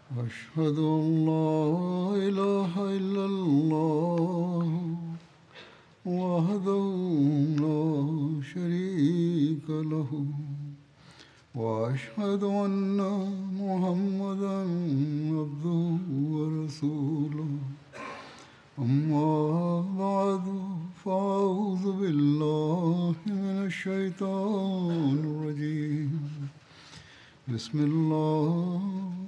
أشهد أن لا إله إلا الله وحده لا شريك له وأشهد أن محمدا عبده ورسوله أما بعد فأعوذ بالله من الشيطان الرجيم بسم الله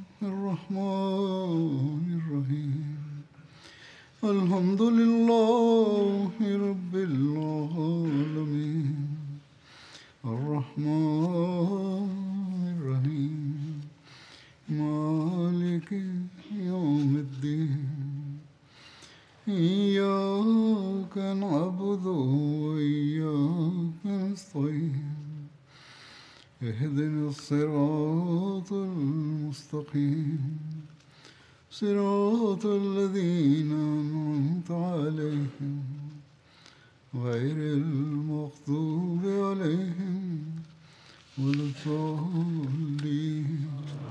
الرحمن الرحيم الحمد لله رب العالمين الرحمن الرحيم مالك يوم الدين إياك نعبد وإياك نستعين اهدنا الصراط المستقيم صراط الذين أنعمت عليهم غير المغضوب عليهم ولا الضالين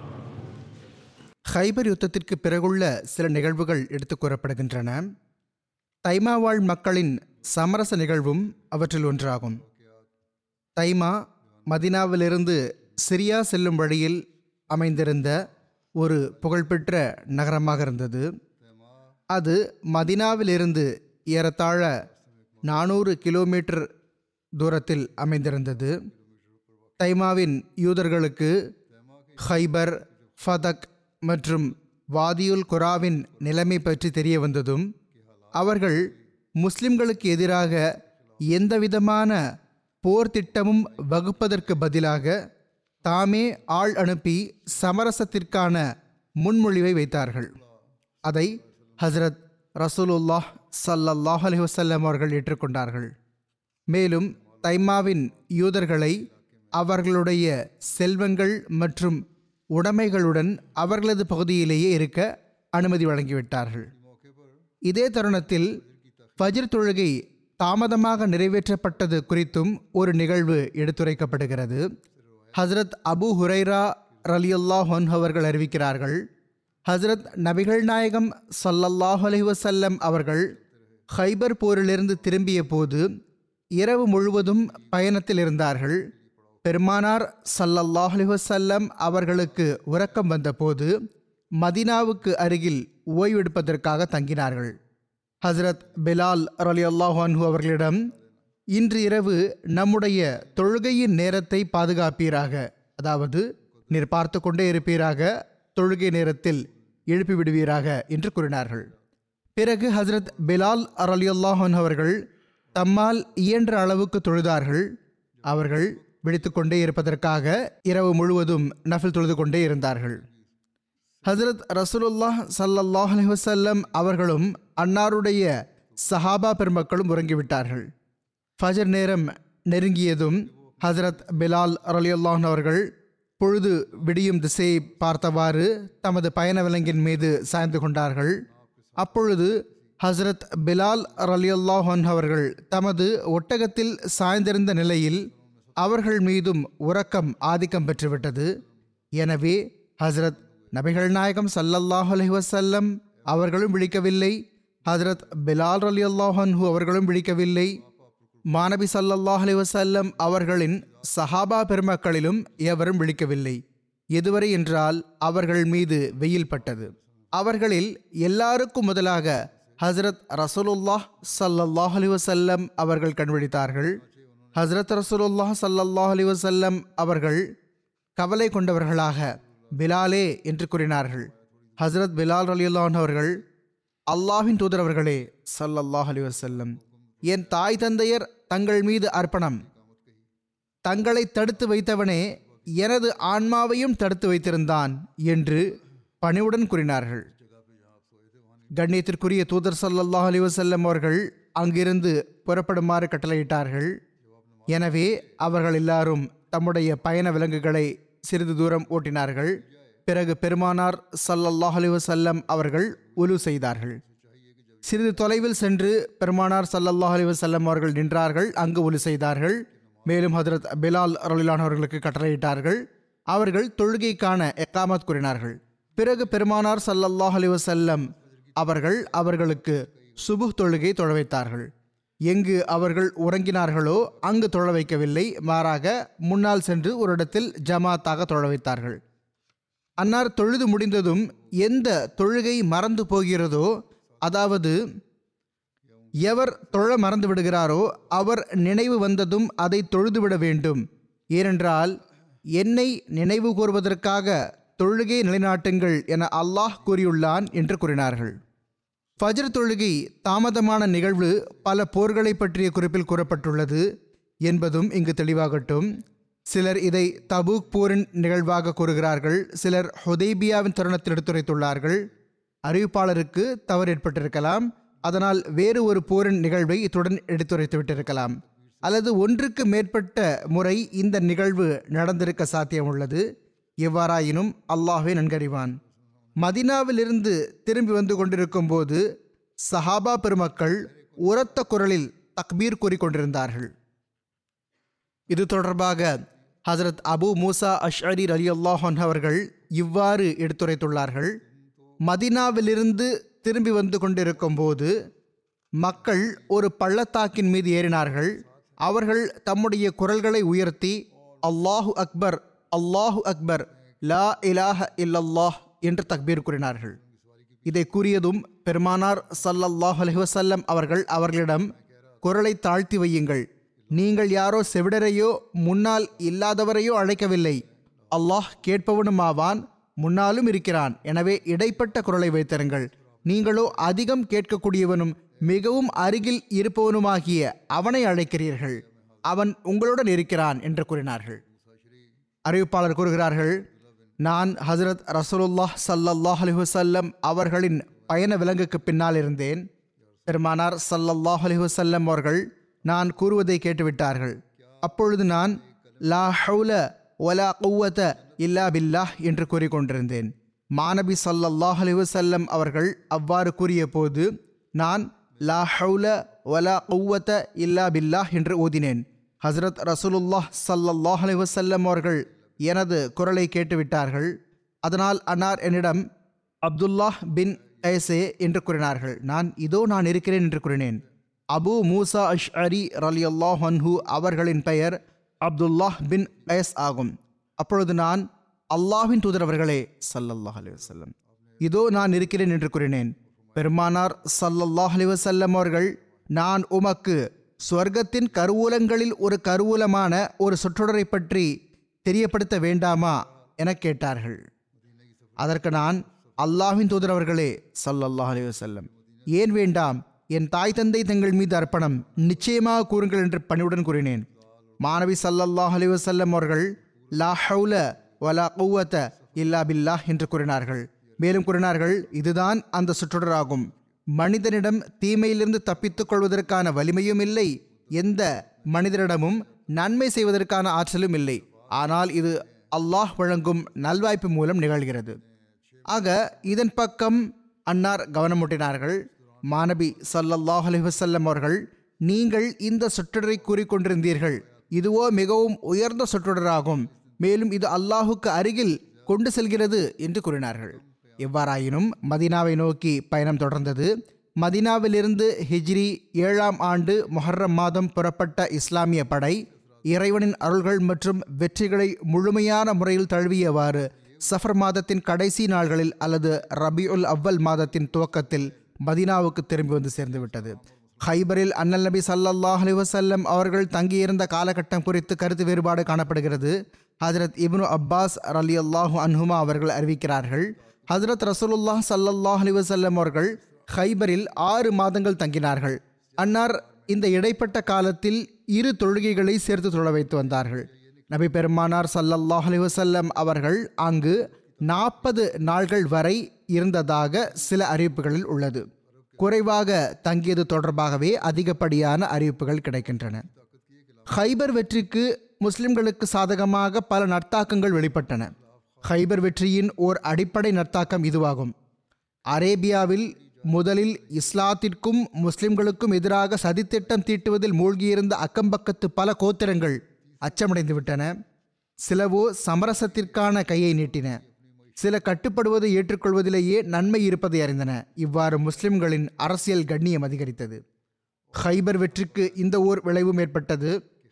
hyper யுத்தத்திற்கு பிறகுள்ள சில நிகழ்வுகள் எடுத்துக் கூறப்படுகின்றன தைமா வாழ் மக்களின் சமரச நிகழ்வும் அவற்றில் ஒன்றாகும் தைமா மதினாவிலிருந்து சிரியா செல்லும் வழியில் அமைந்திருந்த ஒரு புகழ்பெற்ற நகரமாக இருந்தது அது மதினாவிலிருந்து ஏறத்தாழ நானூறு கிலோமீட்டர் தூரத்தில் அமைந்திருந்தது தைமாவின் யூதர்களுக்கு ஹைபர் ஃபதக் மற்றும் வாதியுல் குராவின் நிலைமை பற்றி தெரிய வந்ததும் அவர்கள் முஸ்லிம்களுக்கு எதிராக எந்தவிதமான போர் திட்டமும் வகுப்பதற்கு பதிலாக தாமே ஆள் அனுப்பி சமரசத்திற்கான முன்மொழிவை வைத்தார்கள் அதை ஹஸ்ரத் ரசூலுல்லாஹ் ஸல்லல்லாஹு அலைஹி வஸல்லம் அவர்கள் ஏற்றுக்கொண்டார்கள் மேலும் தைமாவின் யூதர்களை அவர்களுடைய செல்வங்கள் மற்றும் உடைமைகளுடன் அவர்களது பகுதியிலேயே இருக்க அனுமதி வழங்கிவிட்டார்கள் இதே தருணத்தில் ஃபஜ்ர் தொழுகை தாமதமாக நிறைவேற்றப்பட்டது குறித்தும் ஒரு நிகழ்வு எடுத்துரைக்கப்படுகிறது ஹஸ்ரத் அபு ஹுரைரா ரலியல்லாஹ் அவர்கள் அறிவிக்கிறார்கள் ஹஸ்ரத் நபிகள் நாயகம் ஸல்லல்லாஹு அலைஹி வஸல்லம் அவர்கள் ஹைபர் போரிலிருந்து திரும்பிய போது இரவு முழுவதும் பயணத்தில் இருந்தார்கள் பெருமானார் ஸல்லல்லாஹு அலைஹி வஸல்லம் அவர்களுக்கு உறக்கம் வந்தபோது மதினாவுக்கு அருகில் ஓய்வெடுப்பதற்காக தங்கினார்கள் ஹஸ்ரத் பிலால் ரலியல்லாஹு அன்ஹு அவர்களிடம் இன்று இரவு நம்முடைய தொழுகையின் நேரத்தை பாதுகாப்பீராக அதாவது நீர் பார்த்து கொண்டே இருப்பீராக தொழுகை நேரத்தில் எழுப்பி விடுவீராக என்று கூறினார்கள் பிறகு ஹஸ்ரத் பிலால் ரலியல்லாஹு அன்ஹு அவர்கள் தம்மால் இயன்ற அளவுக்கு தொழுதார்கள் அவர்கள் விழித்துக்கொண்டே இருப்பதற்காக இரவு முழுவதும் நஃபில் தொழுது கொண்டே இருந்தார்கள் ஹசரத் ரசூலுல்லாஹ் ஸல்லல்லாஹு அலைஹி வஸல்லம் அவர்களும் அன்னாருடைய சஹாபா பெருமக்களும் உறங்கிவிட்டார்கள் ஃபஜர் நேரம் நெருங்கியதும் ஹசரத் பிலால் ரலியல்லாஹ் அவர்கள் பொழுது விடியும் திசையை பார்த்தவாறு தமது பயண விலங்கின் மீது சாய்ந்து கொண்டார்கள் அப்பொழுது ஹசரத் பிலால் ரலியல்லாஹ் அவர்கள் தமது ஒட்டகத்தில் சாய்ந்திருந்த நிலையில் அவர்கள் மீதும் உறக்கம் ஆதிக்கம் பெற்றுவிட்டது எனவே ஹசரத் நபிகள் நாயகம் சல்லல்லாஹு அலைஹி வஸல்லம் அவர்களும் விழிக்கவில்லை ஹசரத் பிலால் அலி அல்லாஹன்ஹு அவர்களும் விழிக்கவில்லை மாநபி சல்லல்லாஹு அலைஹி வஸல்லம் அவர்களின் சஹாபா பெருமக்களிலும் எவரும் விழிக்கவில்லை எதுவரை என்றால் அவர்கள் மீது வெயில் பட்டது அவர்களில் எல்லாருக்கும் முதலாக ஹசரத் ரசூலுல்லாஹ் ஸல்லல்லாஹு அலைஹி வஸல்லம் அவர்கள் கண்விழித்தார்கள் ஹசரத் ரசூலுல்லாஹ் ஸல்லல்லாஹு அலைஹி வஸல்லம் அவர்கள் கவலை கொண்டவர்களாக பிலாலே என்று கூறினார்கள் ஹசரத் பிலால் ரலியுல்லான் அவர்கள் அல்லாஹ்வின் தூதர் அவர்களே ஸல்லல்லாஹு அலைஹி வஸல்லம் என் தாய் தந்தையர் தங்கள் மீது அர்ப்பணம் தங்களை தடுத்து வைத்தவனே எனது ஆன்மாவையும் தடுத்து வைத்திருந்தான் என்று பணிவுடன் கூறினார்கள் கண்ணியத்திற்குரிய தூதர் ஸல்லல்லாஹு அலைஹி வஸல்லம் அவர்கள் அங்கிருந்து புறப்படுமாறு கட்டளையிட்டார்கள் எனவே அவர்கள் எல்லாரும் தம்முடைய பயண விலங்குகளை சிறிது தூரம் ஓட்டினார்கள் பிறகு பெருமானார் ஸல்லல்லாஹு அலைஹி வஸல்லம் அவர்கள் உலு செய்தார்கள் சிறிது தொலைவில் சென்று பெருமானார் ஸல்லல்லாஹு அலைஹி வஸல்லம் அவர்கள் நின்றார்கள் அங்கு ஒலி செய்தார்கள் மேலும் ஹஜரத் பிலால் ரலிலான் அவர்களுக்கு கட்டளையிட்டார்கள் அவர்கள் தொழுகைக்கான எக்காமத் கூறினார்கள் பிறகு பெருமானார் ஸல்லல்லாஹு அலைஹி வஸல்லம் அவர்கள் அவர்களுக்கு சுபுஹ் தொழுகை தொழ வைத்தார்கள் எங்கு அவர்கள் உறங்கினார்களோ அங்கு தொழ வைக்கவில்லை மாறாக முன்னால் சென்று ஒரு இடத்தில் ஜமாத்தாக தொழ வைத்தார்கள் அன்னார் தொழுது முடிந்ததும் எந்த தொழுகை மறந்து போகிறதோ அதாவது எவர் தொழ மறந்து விடுகிறாரோ அவர் நினைவு வந்ததும் அதை தொழுதுவிட வேண்டும் ஏனென்றால் என்னை நினைவு கூறுவதற்காக தொழுகை நிலைநாட்டுங்கள் என அல்லாஹ் கூறியுள்ளான் என்று கூறினார்கள் ஃபஜ்ர் தொழுகை தாமதமான நிகழ்வு பல போர்களை பற்றிய குறிப்பில் கூறப்பட்டுள்ளது என்பதும் இங்கு தெளிவாகட்டும் சிலர் இதை தபூக் போரின் நிகழ்வாக கூறுகிறார்கள் சிலர் ஹுதைபியாவின் தருணத்தில் எடுத்துரைத்துள்ளார்கள் அறிவிப்பாளருக்கு தவறு ஏற்பட்டிருக்கலாம் அதனால் வேறு ஒரு போரின் நிகழ்வை இத்துடன் எடுத்துரைத்து விட்டிருக்கலாம் அல்லது ஒன்றுக்கு மேற்பட்ட முறை இந்த நிகழ்வு நடந்திருக்க சாத்தியமுள்ளது எவ்வாறாயினும் அல்லாஹ்வே நன்கறிவான் மதினாவிலிருந்து திரும்பி வந்து கொண்டிருக்கும் போது சஹாபா பெருமக்கள் உரத்த குரலில் தக்பீர் கூறிக்கொண்டிருந்தார்கள் இது தொடர்பாக ஹசரத் அபு மூசா அஷ்அரி அலி அல்லாஹன் அவர்கள் இவ்வாறு எடுத்துரைத்துள்ளார்கள் மதினாவிலிருந்து திரும்பி வந்து கொண்டிருக்கும் போது மக்கள் ஒரு பள்ளத்தாக்கின் மீது ஏறினார்கள் அவர்கள் தம்முடைய குரல்களை உயர்த்தி அல்லாஹு அக்பர் அல்லாஹு அக்பர் லா இலாஹ இல்லல்லாஹ் என்று தக்பீர் கூறினார்கள் இதை கூறியதும் பெருமானார் ஸல்லல்லாஹு அலைஹி வஸல்லம் அவர்கள் அவர்களிடம் குரலை தாழ்த்தி வையுங்கள் நீங்கள் யாரோ செவிடரையோ முன்னால் இல்லாதவரையோ அழைக்கவில்லை அல்லாஹ் கேட்பவனுமாவான் முன்னாலும் இருக்கிறான் எனவே இடைப்பட்ட குரலை வைத்திருங்கள் நீங்களோ அதிகம் கேட்கக்கூடியவனும் மிகவும் அருகில் இருப்பவனுமாகிய அவனை அழைக்கிறீர்கள் அவன் உங்களுடன் இருக்கிறான் என்று கூறினார்கள் அறிவிப்பாளர் கூறுகிறார்கள் நான் ஹசரத் ரசூலுல்லாஹ் ஸல்லல்லாஹு அலைஹி வஸல்லம் அவர்களின் பயண விலங்குக்கு பின்னால் இருந்தேன் பெருமானார் ஸல்லல்லாஹு அலைஹி வஸல்லம் அவர்கள் நான் கூறுவதை கேட்டுவிட்டார்கள் அப்பொழுது நான் லா ஹவுல வலா குவத இல்லா பில்லாஹ் என்று கூறிக்கொண்டிருந்தேன் மாநபி ஸல்லல்லாஹு அலைஹி வஸல்லம் அவர்கள் அவ்வாறு கூறிய போது நான் லா ஹவுல வலா குவத இல்லா பில்லாஹ் என்று ஓதினேன் ஹஸ்ரத் ரசூலுல்லாஹ் ஸல்லல்லாஹு அலைஹி வஸல்லம் அவர்கள் எனது குரலை கேட்டுவிட்டார்கள் அதனால் அன்னார் என்னிடம் அப்துல்லாஹ் பின் ஐசே என்று கூறினார்கள் நான் இதோ நான் இருக்கிறேன் என்று கூறினேன் அபு மூசா அஷ் அரி ரலி அன்ஹு அவர்களின் பெயர் அப்துல்லாஹ் பின் ஐஸ் ஆகும் அப்பொழுது நான் அல்லாஹ்வின் தூதர் அவர்களே சல்லல்லாஹ் அலைஹி வஸல்லம் இதோ நான் இருக்கிறேன் என்று கூறினேன் பெருமானார் சல்லல்லாஹ் அலைஹி வஸல்லம் அவர்கள் நான் உமக்கு சொர்க்கத்தின் கருவூலங்களில் ஒரு கருவூலமான ஒரு சொற்றொடரை பற்றி தெரியப்படுத்த வேண்டாமா என கேட்டார்கள் அதற்கு நான் அல்லாஹ்வின் தூதர் அவர்களே சல்லல்லாஹ் அலைஹி வஸல்லம் ஏன் வேண்டாம் என் தாய் தந்தை தங்கள் மீது அர்ப்பணம் நிச்சயமாக கூறுங்கள் என்று பணிவுடன் கூறினேன் மாணவி சல்லல்லாஹ் அலைஹி வஸல்லம் அவர்கள் லா ஹவுல வலா குவத்த இல்லா பில்லாஹ் என்று கூறினார்கள் மேலும் கூறினார்கள் இதுதான் அந்த சுற்றுடராகும் மனிதனிடம் தீமையிலிருந்து தப்பித்துக் கொள்வதற்கான வலிமையும் இல்லை எந்த மனிதரிடமும் நன்மை செய்வதற்கான ஆற்றலும் இல்லை ஆனால் இது அல்லாஹ் வழங்கும் நல்வாய்ப்பு மூலம் நிகழ்கிறது ஆக இதன் பக்கம் அன்னார் கவனமூட்டினார்கள் மாணவி சல்லல்லாஹ் அலைஹி வஸல்லம் அவர்கள் நீங்கள் இந்த சொற்றொடரை கூறிக்கொண்டிருந்தீர்கள் இதுவோ மிகவும் உயர்ந்த சொற்றொடராகும் மேலும் இது அல்லாஹுக்கு அருகில் கொண்டு செல்கிறது என்று கூறினார்கள் எவ்வாறாயினும் மதீனாவை நோக்கி பயணம் தொடர்ந்தது மதீனாவிலிருந்து ஹிஜ்ரி ஏழாம் ஆண்டு மொஹர்ரம் மாதம் புறப்பட்ட இஸ்லாமிய படை இறைவனின் அருள்கள் மற்றும் வெற்றிகளை முழுமையான முறையில் தழுவியவாறு சஃபர் மாதத்தின் கடைசி நாள்களில் அல்லது ரபியுல் அவ்வல் மாதத்தின் துவக்கத்தில் மதீனாவுக்கு திரும்பி வந்து சேர்ந்து விட்டது ஹைபரில் அண்ணல் நபி சல்லல்லாஹ் அலைஹி வஸல்லம் அவர்கள் தங்கியிருந்த காலகட்டம் குறித்து கருத்து வேறுபாடு காணப்படுகிறது ஹஜரத் இப்னு அப்பாஸ் ரலி அல்லாஹு அன்ஹுமா அவர்கள் அறிவிக்கிறார்கள் ஹஜரத் ரசூலுல்லாஹ் சல்லல்லாஹ் அலைஹி வஸல்லம் அவர்கள் ஹைபரில் ஆறு மாதங்கள் தங்கினார்கள் அன்னார் இந்த இடைப்பட்ட காலத்தில் இரு தொழுகைகளை சேர்த்து தொழ வைத்து வந்தார்கள் நபி பெருமானார் சல்லல்லாஹ் அலைஹி வஸல்லம் அவர்கள் அங்கு நாற்பது நாள்கள் வரை இருந்ததாக சில அறிவிப்புகளில் உள்ளது குறைவாக தங்கியது தொடர்பாகவே அதிகப்படியான அறிவிப்புகள் கிடைக்கின்றன ஹைபர் வெற்றிக்கு முஸ்லிம்களுக்கு சாதகமாக பல நற்தாக்கங்கள் வெளிப்பட்டன ஹைபர் வெற்றியின் ஓர் அடிப்படை நற்தாக்கம் இதுவாகும் அரேபியாவில் முதலில் இஸ்லாத்திற்கும் முஸ்லிம்களுக்கும் எதிராக சதித்திட்டம் தீட்டுவதில் மூழ்கியிருந்த அக்கம்பக்கத்து பல கோத்திரங்கள் அச்சமடைந்து விட்டன சிலவோ சமரசத்திற்கான கையை நீட்டின சில கட்டுப்படுவதை ஏற்றுக்கொள்வதிலேயே நன்மை இருப்பதை அறிந்தன இவ்வாறு முஸ்லிம்களின் அரசியல் கண்ணியம் அதிகரித்தது ஹைபர் வெற்றிக்கு இந்த ஓர் விளைவும் ஏற்பட்டது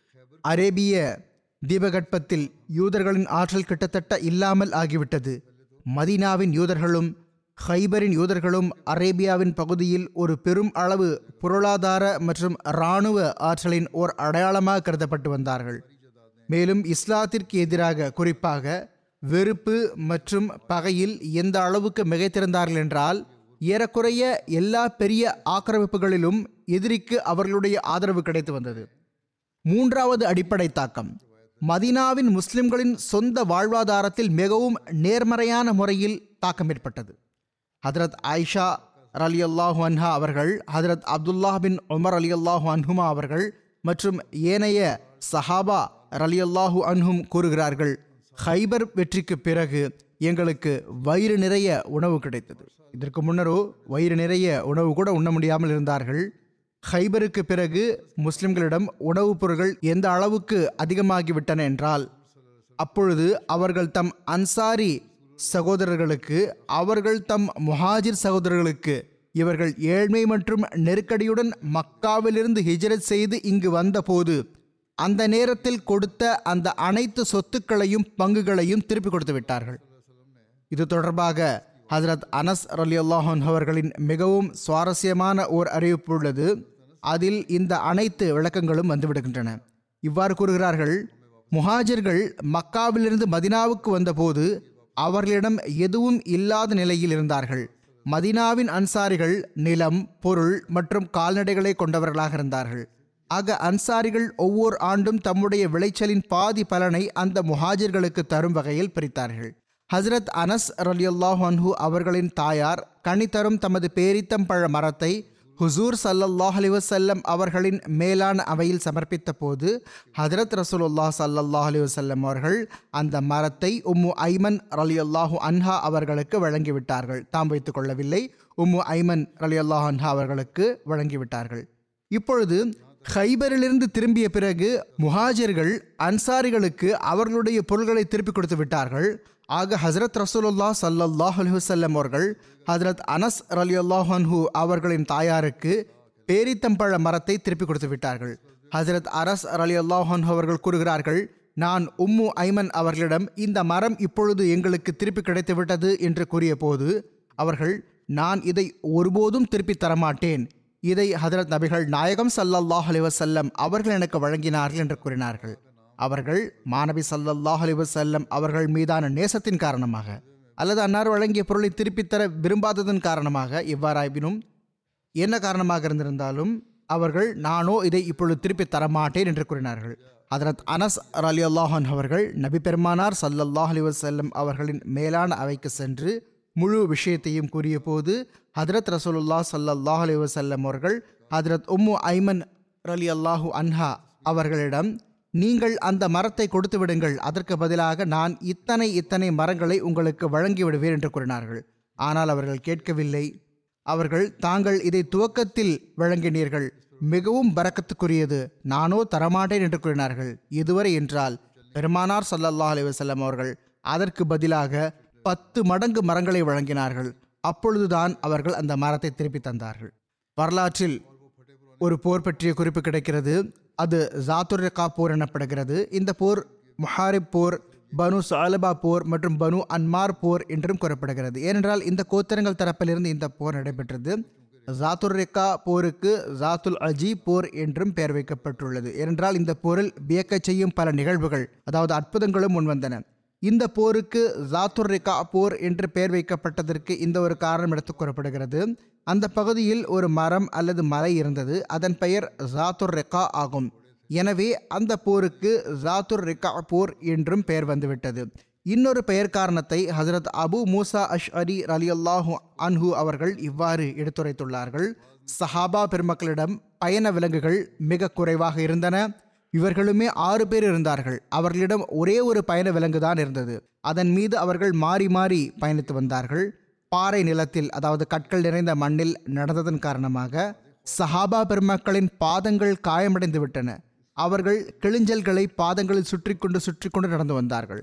அரேபிய தீபகற்பத்தில் யூதர்களின் ஆற்றல் கிட்டத்தட்ட இல்லாமல் ஆகிவிட்டது மதீனாவின் யூதர்களும் ஹைபரின் யூதர்களும் அரேபியாவின் பகுதியில் ஒரு பெரும் அளவு பொருளாதார மற்றும் இராணுவ ஆற்றலின் ஓர் அடையாளமாக கருதப்பட்டு வந்தார்கள் மேலும் இஸ்லாத்திற்கு எதிராக குறிப்பாக வெறுப்பு மற்றும் பகையில் எந்த அளவுக்கு மிகைத்திருந்தார்கள் என்றால் ஏறக்குறைய எல்லா பெரிய ஆக்கிரமிப்புகளிலும் எதிரிக்கு அவர்களுடைய ஆதரவு கிடைத்து வந்தது மூன்றாவது அடிப்படை தாக்கம் மதீனாவின் முஸ்லிம்களின் சொந்த வாழ்வாதாரத்தில் மிகவும் நேர்மறையான முறையில் தாக்கம் ஏற்பட்டது ஹதரத் ஆயிஷா அலி அல்லாஹு அன்ஹா அவர்கள் ஹதரத் அப்துல்லாஹ் பின் உமர் அலி அல்லாஹு அன்ஹுமா அவர்கள் மற்றும் ஏனைய சஹாபா அலி அல்லாஹு அன்ஹும் கூறுகிறார்கள் ஹைபர் வெற்றிக்கு பிறகு எங்களுக்கு வயிறு நிறைய உணவு கிடைத்தது இதற்கு முன்னரோ வயிறு நிறைய உணவு கூட உண்ண முடியாமல் இருந்தார்கள் ஹைபருக்கு பிறகு முஸ்லிம்களிடம் உணவுப் பொருட்கள் எந்த அளவுக்கு அதிகமாகிவிட்டன என்றால் அப்பொழுது அவர்கள் தம் அன்சாரி சகோதரர்களுக்கு அவர்கள் தம் முஹாஜிர் சகோதரர்களுக்கு இவர்கள் ஏழ்மை மற்றும் நெருக்கடியுடன் மக்காவிலிருந்து ஹிஜ்ரத் செய்து இங்கு வந்தபோது அந்த நேரத்தில் கொடுத்த அந்த அனைத்து சொத்துக்களையும் பங்குகளையும் திருப்பி கொடுத்து விட்டார்கள் இது தொடர்பாக ஹஜரத் அனஸ் அலி அல்லாஹன் அவர்களின் மிகவும் சுவாரஸ்யமான ஓர் அறிவிப்பு உள்ளது அதில் இந்த அனைத்து விளக்கங்களும் வந்துவிடுகின்றன இவ்வாறு கூறுகிறார்கள் முஹாஜிர்கள் மக்காவிலிருந்து மதினாவுக்கு வந்தபோது அவர்களிடம் எதுவும் இல்லாத நிலையில் இருந்தார்கள் மதினாவின் அன்சாரிகள் நிலம் பொருள் மற்றும் கால்நடைகளை கொண்டவர்களாக இருந்தார்கள் ஆக அன்சாரிகள் ஒவ்வொரு ஆண்டும் தம்முடைய விளைச்சலின் பாதி பலனை அந்த முஹாஜிர்களுக்கு தரும் வகையில் பிரித்தார்கள் ஹஸ்ரத் அனஸ் ரலியுல்லாஹ் அன்ஹு அவர்களின் தாயார் கனி தரும் தமது பேரித்தம்பழ மரத்தை ஹுசூர் சல்லல்லாஹ் அலி வசல்லம் அவர்களின் மேலான அவையில் சமர்ப்பித்த போது ஹஜரத் ரசூலுல்லாஹ் சல்லல்லாஹ் அலி வசல்லம் அவர்கள் அந்த மரத்தை உம்மு ஐமன் ரலியுல்லாஹு அன்ஹா அவர்களுக்கு வழங்கிவிட்டார்கள் தாம் வைத்துக் கொள்ளவில்லை உம்மு ஐமன் ரலியுல்லாஹு அன்ஹா அவர்களுக்கு வழங்கிவிட்டார்கள் இப்பொழுது ஹைபரிலிருந்து திரும்பிய பிறகு முஹாஜிர்கள் அன்சாரிகளுக்கு அவர்களுடைய பொருள்களை திருப்பி கொடுத்து விட்டார்கள் ஆக ஹசரத் ரசூலுல்லா சல்லல்லாஹ் அலுவலம் அவர்கள் ஹசரத் அனஸ் அலி அல்லாஹன்ஹூ அவர்களின் தாயாருக்கு பேரித்தம்பழ மரத்தை திருப்பி கொடுத்து விட்டார்கள் ஹசரத் அரஸ் அலி அல்லாஹன் அவர்கள் கூறுகிறார்கள் நான் உம்மு ஐமன் அவர்களிடம் இந்த மரம் இப்பொழுது எங்களுக்கு திருப்பி கிடைத்துவிட்டது என்று கூறிய போது அவர்கள் நான் இதை ஒருபோதும் திருப்பி தரமாட்டேன் இதை ஹதரத் நபிகள் நாயகம் சல்லல்லாஹ் அலிவசல்லம் அவர்கள் எனக்கு வழங்கினார்கள் என்று கூறினார்கள் அவர்கள் மாணவி சல்லல்லாஹ் அலிவசல்லம் அவர்கள் மீதான நேசத்தின் காரணமாக அல்லது அன்னார் வழங்கிய பொருளை திருப்பித் தர விரும்பாததன் காரணமாக இவ்வாறாயினும் என்ன காரணமாக இருந்திருந்தாலும் அவர்கள் நானோ இதை இப்பொழுது திருப்பி தரமாட்டேன் என்று கூறினார்கள் ஹதரத் அனஸ் அலி அல்லாஹன் அவர்கள் நபி பெருமானார் சல்லல்லாஹ் அலி வசல்லம் அவர்களின் மேலான அவைக்கு சென்று முழு விஷயத்தையும் கூறிய போது ஹதரத் ரசூலுல்லா சல்லல்லாஹ் அலி வசல்லம் அவர்கள் ஹதரத் உம்மு ஐமன் அலி அல்லாஹூ அன்ஹா அவர்களிடம் நீங்கள் அந்த மரத்தை கொடுத்து விடுங்கள் அதற்கு பதிலாக நான் இத்தனை இத்தனை மரங்களை உங்களுக்கு வழங்கி விடுவேன் என்று கூறினார்கள் ஆனால் அவர்கள் கேட்கவில்லை அவர்கள் தாங்கள் இதை துவக்கத்தில் வழங்கினீர்கள் மிகவும் பறக்கத்துக்குரியது நானோ தரமாட்டேன் என்று கூறினார்கள் இதுவரை என்றால் பெருமானார் சல்லல்லாஹ் அலி வசல்லம் அவர்கள் அதற்கு பதிலாக பத்து மடங்கு மரங்களை வழங்கினார்கள் அப்பொழுதுதான் அவர்கள் அந்த மரத்தை திருப்பி தந்தார்கள் வரலாற்றில் ஒரு போர் பற்றிய குறிப்பு கிடைக்கிறது அது ஜாத்துர்ரகா போர் எனப்படுகிறது இந்த போர் முஹாரிப் போர் பனு சாலபா போர் மற்றும் பனு அன்மார் போர் என்றும் கூறப்படுகிறது ஏனென்றால் இந்த கோத்திரங்கள் தரப்பிலிருந்து இந்த போர் நடைபெற்றது ஜாத்துர்ரிகா போருக்கு ஜாத்துல் அஜி போர் என்றும் பெயர் வைக்கப்பட்டுள்ளது ஏனென்றால் இந்த போரில் வியக்கச் செய்யும் பல நிகழ்வுகள் அதாவது அற்புதங்களும் முன்வந்தன இந்த போருக்கு ஜாத்துர்ரிகா போர் என்று பெயர் வைக்கப்பட்டதற்கு இந்த ஒரு காரணம் எடுத்துக் கூறப்படுகிறது அந்த பகுதியில் ஒரு மரம் அல்லது மலை இருந்தது அதன் பெயர் ஜாத்துர் ரெக்கா ஆகும் எனவே அந்த போருக்கு ஜாத்துர் ரெக்கா போர் என்றும் பெயர் வந்துவிட்டது இன்னொரு பெயர் காரணத்தை ஹசரத் அபு மூசா அஷ் அரி அலி அல்லாஹு அன்ஹு அவர்கள் இவ்வாறு எடுத்துரைத்துள்ளார்கள் சஹாபா பெருமக்களிடம் பயண விலங்குகள் மிக குறைவாக இருந்தன இவர்களுமே ஆறு பேர் இருந்தார்கள் அவர்களிடம் ஒரே ஒரு பயண விலங்கு தான் இருந்தது அதன் மீது அவர்கள் மாறி மாறி பயணித்து வந்தார்கள் பாறை நிலத்தில் அதாவது கற்கள் நிறைந்த மண்ணில் நடந்ததன் காரணமாக சஹாபா பெருமக்களின் பாதங்கள் காயமடைந்து விட்டன அவர்கள் கிளிஞ்சல்களை பாதங்களில் சுற்றி கொண்டு சுற்றி கொண்டு நடந்து வந்தார்கள்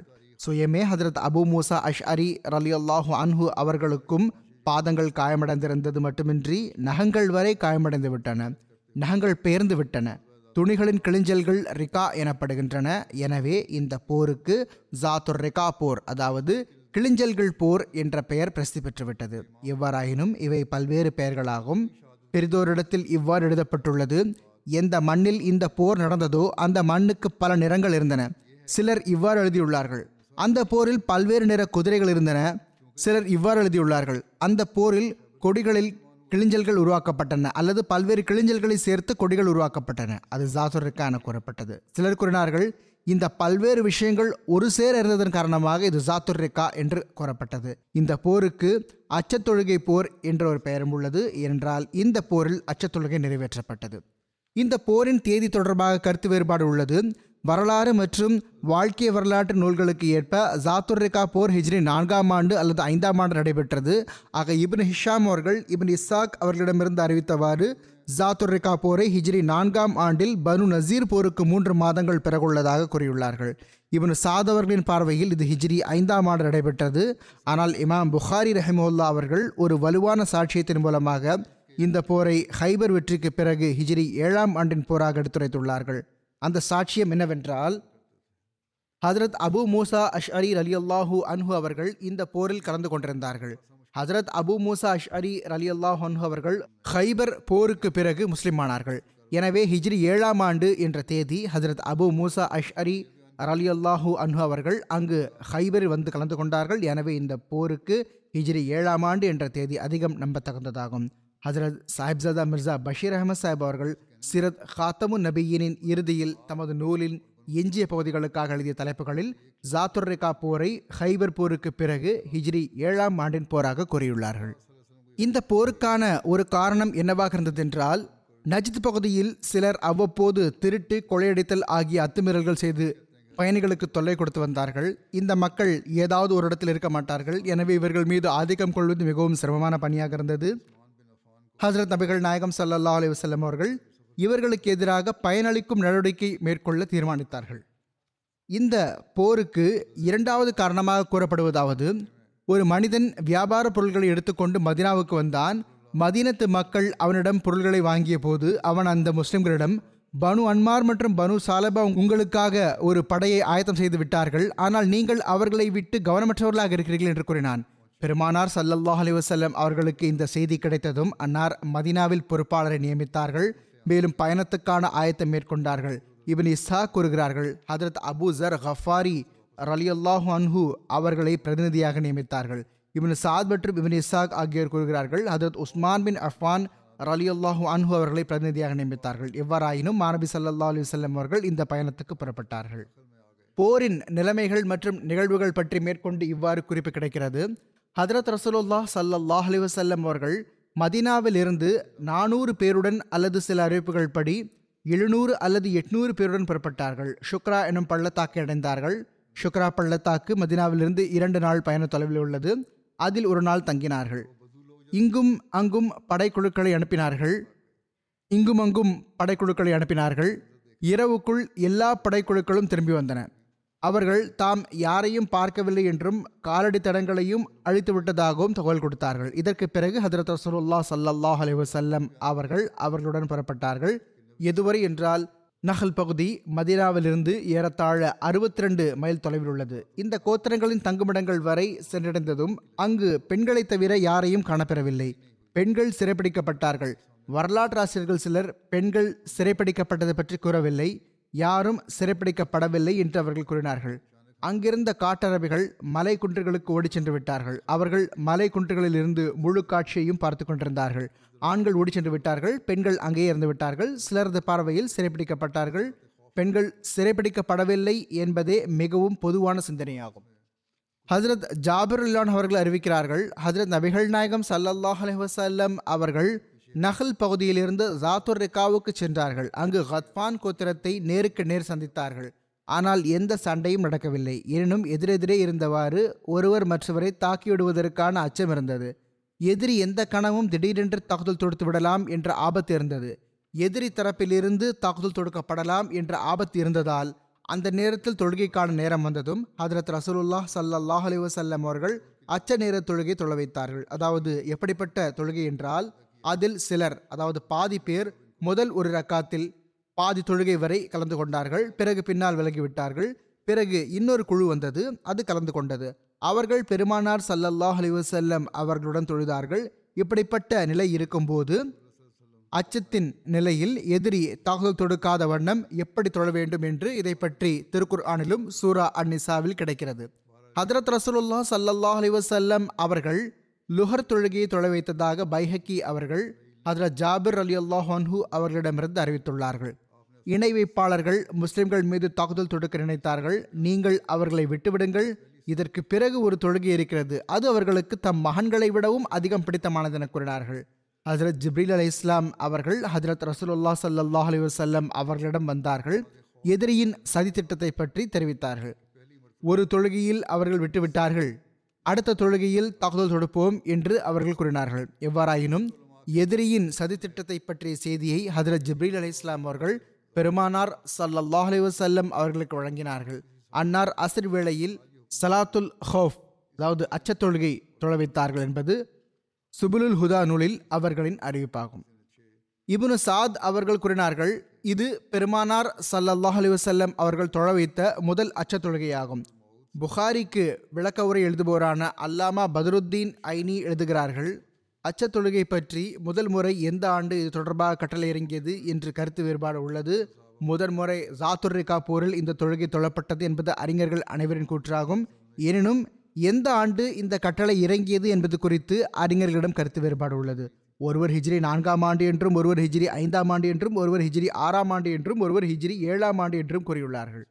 சுயமே ஹஜரத் அபு மூசா அஷ் அரி ரலி அல்லாஹு அன்ஹு அவர்களுக்கும் பாதங்கள் காயமடைந்திருந்தது மட்டுமின்றி நகங்கள் வரை காயமடைந்து விட்டன நகங்கள் பெயர்ந்து விட்டன துணிகளின் கிழிஞ்சல்கள் ரிகா எனப்படுகின்றன எனவே இந்த போருக்கு ஜாத்துர் ரிகா போர் அதாவது கிழிஞ்சல்கள் போர் என்ற பெயர் பிரசித்தி பெற்றுவிட்டது எவ்வாறாயினும் இவை பல்வேறு பெயர்களாகும் பெரிதோரிடத்தில் இவ்வாறு எழுதப்பட்டுள்ளது எந்த மண்ணில் இந்த போர் நடந்ததோ அந்த மண்ணுக்கு பல நிறங்கள் இருந்தன சிலர் இவ்வாறு எழுதியுள்ளார்கள் அந்த போரில் பல்வேறு நிற குதிரைகள் இருந்தன சிலர் இவ்வாறு எழுதியுள்ளார்கள் அந்த போரில் கொடிகளில் கிழிஞ்சல்கள் உருவாக்கப்பட்டன அல்லது பல்வேறு கிழிஞ்சல்களை சேர்த்து கொடிகள் உருவாக்கப்பட்டன அது ஜாசுரிக்கா என கூறப்பட்டது சிலர் கூறினார்கள் இந்த பல்வேறு விஷயங்கள் ஒரு சேர இருந்ததன் காரணமாக இது ஜாத்துர்ரிக்கா என்று கூறப்பட்டது இந்த போருக்கு அச்சத்தொழுகை போர் என்ற ஒரு பெயரும் உள்ளது என்றால் இந்த போரில் அச்சத்தொழுகை நிறைவேற்றப்பட்டது இந்த போரின் தேதி தொடர்பாக கருத்து வேறுபாடு உள்ளது வரலாறு மற்றும் வாழ்க்கை வரலாற்று நூல்களுக்கு ஏற்ப ஜாத்துர்ரிகா போர் ஹிஜ்ரி நான்காம் ஆண்டு அல்லது ஐந்தாம் ஆண்டு நடைபெற்றது ஆக இப்னு ஹிஷாம் அவர்கள் இப்னு இசாக் அவர்களிடமிருந்து அறிவித்தவாறு ஜாத்துர்ரிகா போரை ஹிஜ்ரி நான்காம் ஆண்டில் பனு நசீர் போருக்கு மூன்று மாதங்கள் பிறகுள்ளதாக கூறியுள்ளார்கள் இவனு சாத் அவர்களின் பார்வையில் இது ஹிஜ்ரி ஐந்தாம் ஆண்டு நடைபெற்றது ஆனால் இமாம் புகாரி ரஹிமுல்லா அவர்கள் ஒரு வலுவான சாட்சியத்தின் மூலமாக இந்த போரை ஹைபர் வெற்றிக்கு பிறகு ஹிஜ்ரி ஏழாம் ஆண்டின் போராக எடுத்துரைத்துள்ளார்கள் அந்த சாட்சியம் என்னவென்றால் ஹஜரத் அபு மூசா அஷ்அரி அலி அல்லாஹூ அன்ஹு அவர்கள் இந்த போரில் கலந்து கொண்டிருந்தார்கள் ஹஜரத் அபு மூசா அஷ்அரி அலி அல்லாஹ் அன்ஹு அவர்கள் ஹைபர் போருக்கு பிறகு முஸ்லிமானார்கள் எனவே ஹிஜ்ரி ஏழாம் ஆண்டு என்ற தேதி ஹஜரத் அபு மூசா அஷ்அரி அலி அல்லாஹூ அன்ஹு அவர்கள் அங்கு ஹைபரில் வந்து கலந்து கொண்டார்கள் எனவே இந்த போருக்கு ஹிஜ்ரி ஏழாம் ஆண்டு என்ற தேதி அதிகம் நம்பத்தகுந்ததாகும் ஹஜரத் சாஹிப்சதா மிர்சா பஷீர் அகமது சாஹிப் அவர்கள் சிரத் ஹாத்தமு நபியினின் இறுதியில் தமது நூலின் எஞ்சிய பகுதிகளுக்காக எழுதிய தலைப்புகளில் ஜாத்துர்ரிகா போரை ஹைபர் போருக்கு பிறகு ஹிஜ்ரி ஏழாம் ஆண்டின் போராக கூறியுள்ளார்கள் இந்த போருக்கான ஒரு காரணம் என்னவாக இருந்ததென்றால் நஜித் பகுதியில் சிலர் அவ்வப்போது திருட்டு கொள்ளையடித்தல் ஆகிய அத்துமீறல்கள் செய்து பயணிகளுக்கு தொல்லை கொடுத்து வந்தார்கள் இந்த மக்கள் ஏதாவது ஒரு இடத்தில் இருக்க மாட்டார்கள் எனவே இவர்கள் மீது ஆதிக்கம் கொள்வது மிகவும் சிரமமான பணியாக இருந்தது ஹசரத் நபிகள் நாயகம் சல்லல்லா அலி வசல்லம் அவர்கள் இவர்களுக்கு எதிராக பயனளிக்கும் நடவடிக்கை மேற்கொள்ள தீர்மானித்தார்கள் இந்த போருக்கு இரண்டாவது காரணமாக கூறப்படுவதாவது ஒரு மனிதன் வியாபார பொருட்களை எடுத்துக்கொண்டு மதினாவுக்கு வந்தான் மதீனத்து மக்கள் அவனிடம் பொருள்களை வாங்கிய போது அவன் அந்த முஸ்லிம்களிடம் பனு அன்மார் மற்றும் பனு சாலபா உங்களுக்காக ஒரு படையை ஆயத்தம் செய்து விட்டார்கள் ஆனால் நீங்கள் அவர்களை விட்டு கவனமற்றவர்களாக இருக்கிறீர்கள் என்று கூறினான் பெருமானார் சல்லல்லாஹ் அலி வசல்லம் அவர்களுக்கு இந்த செய்தி கிடைத்ததும் அன்னார் மதினாவில் பொறுப்பாளரை நியமித்தார்கள் மேலும் பயணத்துக்கான ஆயத்தம் மேற்கொண்டார்கள் இவன் இஸ்ஹா கூறுகிறார்கள் ஹதரத் அபு ஜர் ஹஃபாரி ரலி அல்லாஹு அன்ஹு அவர்களை பிரதிநிதியாக நியமித்தார்கள் இவன் சாத் மற்றும் இவன் இசாக் ஆகியோர் கூறுகிறார்கள் ஹதரத் உஸ்மான் பின் அஃபான் ரலி அல்லாஹூ அன்ஹு அவர்களை பிரதிநிதியாக நியமித்தார்கள் எவ்வாறாயினும் மாணபி சல்லா அலி வல்லம் அவர்கள் இந்த பயணத்துக்கு புறப்பட்டார்கள் போரின் நிலைமைகள் மற்றும் நிகழ்வுகள் பற்றி மேற்கொண்டு இவ்வாறு குறிப்பு கிடைக்கிறது ஹதரத் ரசூலுல்லா சல்லல்லாஹ் அலி வசல்லம் அவர்கள் மதினாவில் இருந்து நானூறு பேருடன் அல்லது சில அறிவிப்புகள் படி எழுநூறு அல்லது எட்நூறு பேருடன் புறப்பட்டார்கள் ஷுக்ரா எனும் பள்ளத்தாக்கை அடைந்தார்கள் ஷுக்ரா பள்ளத்தாக்கு மதினாவிலிருந்து இரண்டு நாள் பயண தொலைவில் உள்ளது அதில் ஒரு நாள் தங்கினார்கள் இங்கும் அங்கும் படைக்குழுக்களை அனுப்பினார்கள் இங்கும் அங்கும் படைக்குழுக்களை அனுப்பினார்கள் இரவுக்குள் எல்லா படைக்குழுக்களும் திரும்பி வந்தன அவர்கள் தாம் யாரையும் பார்க்கவில்லை என்றும் காலடி தடங்களையும் அழித்து விட்டதாகவும் தகவல் கொடுத்தார்கள் இதற்கு பிறகு ஹதரத் ரசூலுல்லா சல்லல்லாஹ் அலைஹி வஸல்லம் அவர்கள் அவர்களுடன் புறப்பட்டார்கள் எதுவரை என்றால் நஹல் பகுதி மதீனாவிலிருந்து ஏறத்தாழ அறுபத்தி ரெண்டு மைல் தொலைவில் உள்ளது இந்த கோத்திரங்களின் தங்குமிடங்கள் வரை சென்றடைந்ததும் அங்கு பெண்களைத் தவிர யாரையும் காணப்பெறவில்லை பெண்கள் சிறைப்பிடிக்கப்பட்டார்கள் வரலாற்றாசிரியர்கள் சிலர் பெண்கள் சிறைப்பிடிக்கப்பட்டதை பற்றி கூறவில்லை யாரும் சிறைப்பிடிக்கப்படவில்லை என்று அவர்கள் கூறினார்கள் அங்கிருந்த காட்டரபிகள் மலை குன்றுகளுக்கு ஓடிச் சென்று விட்டார்கள் அவர்கள் மலை குன்றுகளில் இருந்து முழு காட்சியையும் பார்த்து கொண்டிருந்தார்கள் ஆண்கள் ஓடிச் சென்று விட்டார்கள் பெண்கள் அங்கேயே இறந்து விட்டார்கள் சிலரது பார்வையில் சிறைப்பிடிக்கப்பட்டார்கள் பெண்கள் சிறைப்பிடிக்கப்படவில்லை என்பதே மிகவும் பொதுவான சிந்தனையாகும் ஹஜரத் ஜாபிர் இல்லான் அவர்கள் அறிவிக்கிறார்கள் ஹஜரத் நபிகள் நாயகம் சல்லல்லாஹ் அலைஹி வஸல்லம் அவர்கள் நஹல் பகுதியிலிருந்து ஜாத்துர் ரிகாவுக்கு சென்றார்கள் அங்கு ஹத்பான் கோத்திரத்தை நேருக்கு நேர் சந்தித்தார்கள் ஆனால் எந்த சண்டையும் நடக்கவில்லை எனினும் எதிரெதிரே இருந்தவாறு ஒருவர் மற்றவரை தாக்கிவிடுவதற்கான அச்சம் இருந்தது எதிரி எந்த கணமும் திடீரென்று தாக்குதல் தொடுத்து விடலாம் என்ற ஆபத்து இருந்தது எதிரி தரப்பிலிருந்து தாக்குதல் தொடுக்கப்படலாம் என்ற ஆபத்து இருந்ததால் அந்த நேரத்தில் தொழுகைக்கான நேரம் வந்ததும் ஹதரத் ரசூலுல்லாஹ் ஸல்லல்லாஹு அலைஹி வஸல்லம் அவர்கள் அச்ச நேர தொழுகை தொழ வைத்தார்கள் அதாவது எப்படிப்பட்ட தொழுகை என்றால் அதில் சிலர் அதாவது பாதி பேர் முதல் ஒரு ரக்காத்தில் பாதி தொழுகை வரை கலந்து கொண்டார்கள் பிறகு பின்னால் விலகிவிட்டார்கள் பிறகு இன்னொரு குழு வந்தது அது கலந்து கொண்டது அவர்கள் பெருமானார் ஸல்லல்லாஹு அலைஹி வஸல்லம் அவர்களுடன் தொழுதார்கள் இப்படிப்பட்ட நிலை இருக்கும்போது அச்சத்தின் நிலையில் எதிரி தாக்குதல் தொடுக்காத வண்ணம் எப்படி தொழ வேண்டும் என்று இதை பற்றி திருக்குர்ஆனிலும் சூரா அந்நிசாவில் கிடைக்கிறது ஹதரத் ரசூலுல்லா ஸல்லல்லாஹு அலைஹி வஸல்லம் அவர்கள் லுஹர் தொழுகையை தொழ வைத்ததாக பைஹக்கி அவர்கள் ஹதரத் ஜாபிர் அலி அல்லாஹன்ஹு அவர்களிடமிருந்து அறிவித்துள்ளார்கள் இணை வைப்பாளர்கள் முஸ்லிம்கள் மீது தாக்குதல் தொடுக்க நினைத்தார்கள் நீங்கள் அவர்களை விட்டுவிடுங்கள் இதற்கு பிறகு ஒரு தொழுகை இருக்கிறது அது அவர்களுக்கு தம் மகன்களை விடவும் அதிகம் பிடித்தமானது என கூறினார்கள் ஹஜரத் ஜிப்ரீல் அலை இஸ்லாம் அவர்கள் ஹஜரத் ரசூலுல்லா ஸல்லல்லாஹு அலைஹி வஸல்லம் அவர்களிடம் வந்தார்கள் எதிரியின் சதித்திட்டத்தை பற்றி தெரிவித்தார்கள் ஒரு தொழுகையில் அவர்கள் விட்டுவிட்டார்கள் அடுத்த தொழுகையில் தாக்குதல் தொடுப்போம் என்று அவர்கள் கூறினார்கள் எவ்வாறாயினும் எதிரியின் சதித்திட்டத்தை பற்றிய செய்தியை ஹஜரத் ஜிப்ரீல் அலை இஸ்லாம் அவர்கள் பெருமானார் ஸல்லல்லாஹு அலைஹி வஸல்லம் அவர்களுக்கு வழங்கினார்கள் அன்னார் அஸ்ர் வேளையில் சலாத்துல் ஹௌஃப் அதாவது அச்சத் தொழுகை தொழ வைத்தார்கள் என்பது சுபுலுல் ஹுதா நூலில் அவர்களின் அறிவிப்பாகும் இப்னு சாத் அவர்கள் கூறினார்கள் இது பெருமானார் ஸல்லல்லாஹு அலைஹி வஸல்லம் அவர்கள் தொழ வைத்த முதல் அச்சத் தொழுகையாகும் புகாரிக்கு விளக்க உரை எழுதுபவரான அல்லாமா பதருத்தீன் ஐனி எழுதுகிறார்கள் அச்சத் தொழுகை பற்றி முதல் முறை எந்த ஆண்டு இது தொடர்பாக கட்டளை இறங்கியது என்று கருத்து வேறுபாடு உள்ளது முதல் முறை ஜாத்துர்ரிகா போரில் இந்த தொழுகை தொழப்பட்டது என்பது அறிஞர்கள் அனைவரின் கூற்றாகும் எனினும் எந்த ஆண்டு இந்த கட்டளை இறங்கியது என்பது குறித்து அறிஞர்களிடம் கருத்து வேறுபாடு உள்ளது ஒருவர் ஹிஜ்ரி நான்காம் ஆண்டு என்றும் ஒருவர் ஹிஜ்ரி ஐந்தாம் ஆண்டு என்றும் ஒருவர் ஹிஜ்ரி ஆறாம் ஆண்டு என்றும் ஒருவர் ஹிஜ்ரி ஏழாம் ஆண்டு என்றும் கூறியுள்ளார்கள்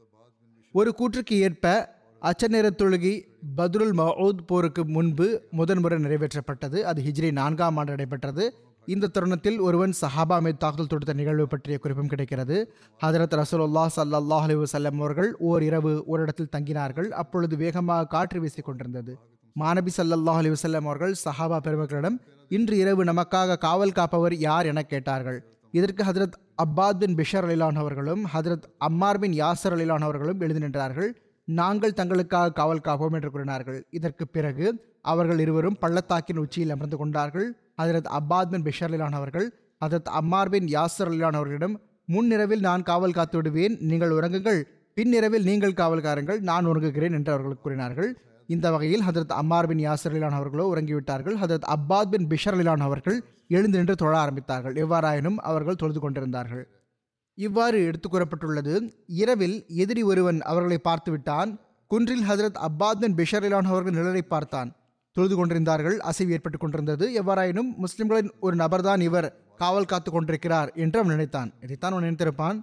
ஒரு கூற்றுக்கு ஏற்ப அச்ச நேர தொழுகை பத்ருல் மவுத் போருக்கு முன்பு முதன்முறை நிறைவேற்றப்பட்டது அது ஹிஜ்ரி நான்காம் ஆண்டு நடைபெற்றது இந்த தருணத்தில் ஒருவன் சஹாபா மீது தாக்குதல் தொடுத்த நிகழ்வு பற்றிய குறிப்பும் கிடைக்கிறது ஹதரத் ரசூலுல்லா ஸல்லல்லாஹு அலைஹி வஸல்லம் அவர்கள் ஓர் இரவு ஒரு இடத்தில் தங்கினார்கள் அப்பொழுது வேகமாக காற்று வீசிக் கொண்டிருந்தது மாநபி ஸல்லல்லாஹு அலைஹி வஸல்லம் அவர்கள் சஹாபா பெருமக்களிடம் இன்று இரவு நமக்காக காவல் காப்பவர் யார் என கேட்டார்கள் இதற்கு ஹதரத் அப்பாத் பின் பிஷர் அலிலான் அவர்களும் ஹதரத் அம்மார் பின் யாசர் அலிலான் அவர்களும் எழுதி நின்றார்கள் நாங்கள் தங்களுக்காக காவல் காப்போம் என்று கூறினார்கள் இதற்கு பிறகு அவர்கள் இருவரும் பள்ளத்தாக்கின் உச்சியில் அமர்ந்து கொண்டார்கள் ஹதரத் அப்பாத் பின் பிஷர் அலிலான் அவர்கள் ஹதரத் அம்மார் பின் யாசர் அலிலான் அவர்களிடம் முன்னிரவில் நான் காவல் காத்து விடுவேன் நீங்கள் உறங்குங்கள் பின்னிரவில் நீங்கள் காவல் காருங்கள் நான் உறங்குகிறேன் என்று அவர்கள் கூறினார்கள் இந்த வகையில் ஹதரத் அம்மார் பின் யாசர் அலிலான் அவர்களோ உறங்கிவிட்டார்கள் ஹதரத் அப்பாத் பின் பிஷர் அலிலான் அவர்கள் எழுந்து நின்று தொழ ஆரம்பித்தார்கள் எவ்வாறாயினும் அவர்கள் தொழுது கொண்டிருந்தார்கள் இவ்வாறு எடுத்து கூறப்பட்டுள்ளது இரவில் எதிரி ஒருவன் அவர்களை பார்த்து விட்டான் குன்றில் ஹதரத் அப்பாத் பின் பிஷர் அலிலான் அவர்கள் நிழலை பார்த்தான் தொழுது கொண்டிருந்தார்கள் அசைவு ஏற்பட்டு கொண்டிருந்தது எவ்வாறாயினும் முஸ்லிம்களின் ஒரு நபர்தான் இவர் காவல் காத்து கொண்டிருக்கிறார் என்று அவன் நினைத்தான் இதைத்தான் அவன் நினைத்திருப்பான்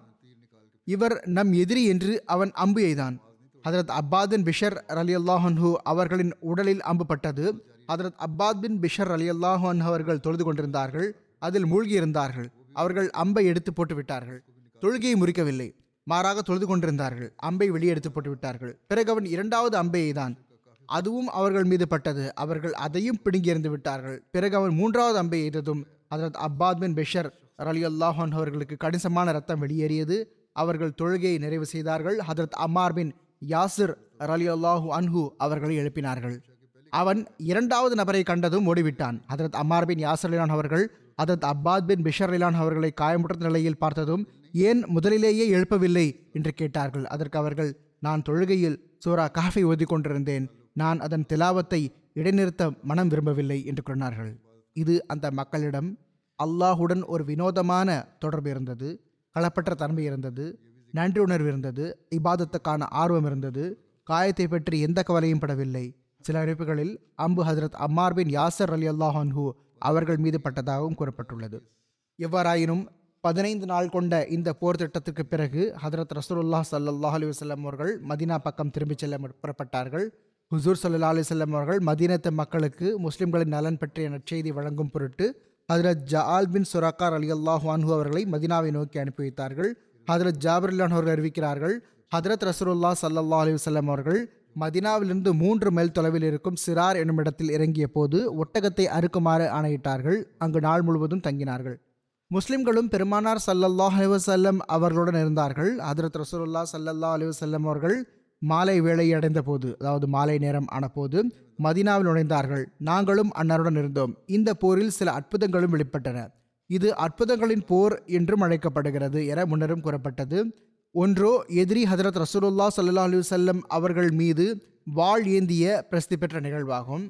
இவர் நம் எதிரி என்று அவன் அம்பு எய்தான் ஹதரத் அப்பாத் பின் பிஷர் அலி அல்லாஹன்ஹு அவர்களின் உடலில் அம்பு பட்டது ஹதரத் அப்பாத் பின் பிஷர் அலி அல்லாஹன் அவர்கள் தொழுது கொண்டிருந்தார்கள் அதில் மூழ்கி இருந்தார்கள் அவர்கள் அம்பை எடுத்து போட்டு விட்டார்கள் தொழுகையை முறிக்கவில்லை மாறாக தொழுது கொண்டிருந்தார்கள் அம்பை வெளியே எடுத்து போட்டு விட்டார்கள் பிறகு அவன் இரண்டாவது அம்பை எய்தான் அதுவும் அவர்கள் மீது பட்டது அவர்கள் அதையும் பிடுங்கி எறிந்து விட்டார்கள் பிறகு அவன் மூன்றாவது அம்பை எய்ததும் ஹதரத் அப்பாத் பின் பிஷர் அலி அல்லாஹன் அவர்களுக்கு கணிசமான ரத்தம் வெளியேறியது அவர்கள் தொழுகையை நிறைவு செய்தார்கள் ஹதரத் அம்மார் பின் யாசிர் அலி அல்லாஹு அன்ஹு அவர்களை எழுப்பினார்கள் அவன் இரண்டாவது நபரை கண்டதும் ஓடிவிட்டான் ஹதரத் அம்மார் பின் யாசர் அலிலான் அவர்கள் ஹதரத் அப்பாத் பின் பிஷர் அலிலான் அவர்களை காயமுற்ற நிலையில் பார்த்ததும் ஏன் முதலிலேயே எழுப்பவில்லை என்று கேட்டார்கள் அதற்கு அவர்கள் நான் தொழுகையில் சூரா காஃபை ஓதி கொண்டிருந்தேன் நான் அதன் திலாவத்தை இடைநிறுத்த மனம் விரும்பவில்லை என்று கூறினார்கள் இது அந்த மக்களிடம் அல்லாஹுடன் ஒரு வினோதமான தொடர்பு இருந்தது களப்பற்ற தன்மை இருந்தது நன்றி உணர்வு இருந்தது இபாதத்துக்கான ஆர்வம் இருந்தது காயத்தை பற்றி எந்த கவலையும் படவில்லை சில அறிவிப்புகளில் அம்பு ஹஜரத் அம்மார் பின் யாசர் அலி அல்லாஹன்ஹூ அவர்கள் மீது பட்டதாகவும் கூறப்பட்டுள்ளது எவ்வாறாயினும் பதினைந்து நாள் கொண்ட இந்த போர் திட்டத்துக்கு பிறகு ஹதரத் ரசூலுல்லாஹ் ஸல்லல்லாஹு அலைஹி வஸல்லம் அவர்கள் மதீனா பக்கம் திரும்பிச் செல்ல மு- புறப்பட்டார்கள் ஹுசூர் ஸல்லல்லாஹு அலைஹி வஸல்லம் அவர்கள் மதீனத்து மக்களுக்கு முஸ்லிம்களின் நலன் பற்றிய நற்செய்தி வழங்கும் பொருட்டு ஹதரத் ஜால் பின் சுராக்கார் அலி அல்லாஹு அன்ஹு அவர்களை மதீனாவை நோக்கி அனுப்பி வைத்தார்கள் ஹதரத் ஜாபிர் அல்லான் அவர்கள் அறிவிக்கிறார்கள் ஹதரத் ரசூலுல்லாஹ் ஸல்லல்லாஹு அலைஹி வஸல்லம் அவர்கள் மதினாவிலிருந்து மூன்று மைல் தொலைவில் இருக்கும் சிரார் என்னும் இடத்தில் இறங்கிய போது ஒட்டகத்தை அறுக்குமாறு ஆணையிட்டார்கள் அங்கு நாள் முழுவதும் தங்கினார்கள் முஸ்லிம்களும் பெருமானார் சல்லல்லாஹ் அலைவசல்லம் அவர்களுடன் இருந்தார்கள் ஹதரத் ரசூலுல்லா சல்லல்லாஹ் அலைவசல்லம் அவர்கள் மாலை வேளை அடைந்த போது அதாவது மாலை நேரம் ஆனபோது மதீனாவில் நுழைந்தார்கள் நாங்களும் அன்னாருடன் இருந்தோம் இந்த போரில் சில அற்புதங்களும் வெளிப்பட்டன இது அற்புதங்களின் போர் என்றும் அழைக்கப்படுகிறது என முன்னரும் கூறப்பட்டது ஒன்றோ எதிரி ஹதரத் ரசூலுல்லா சல்லா அலி வல்லம் அவர்கள் மீது வாள் ஏந்திய பிரசித்தி பெற்ற நிகழ்வாகும்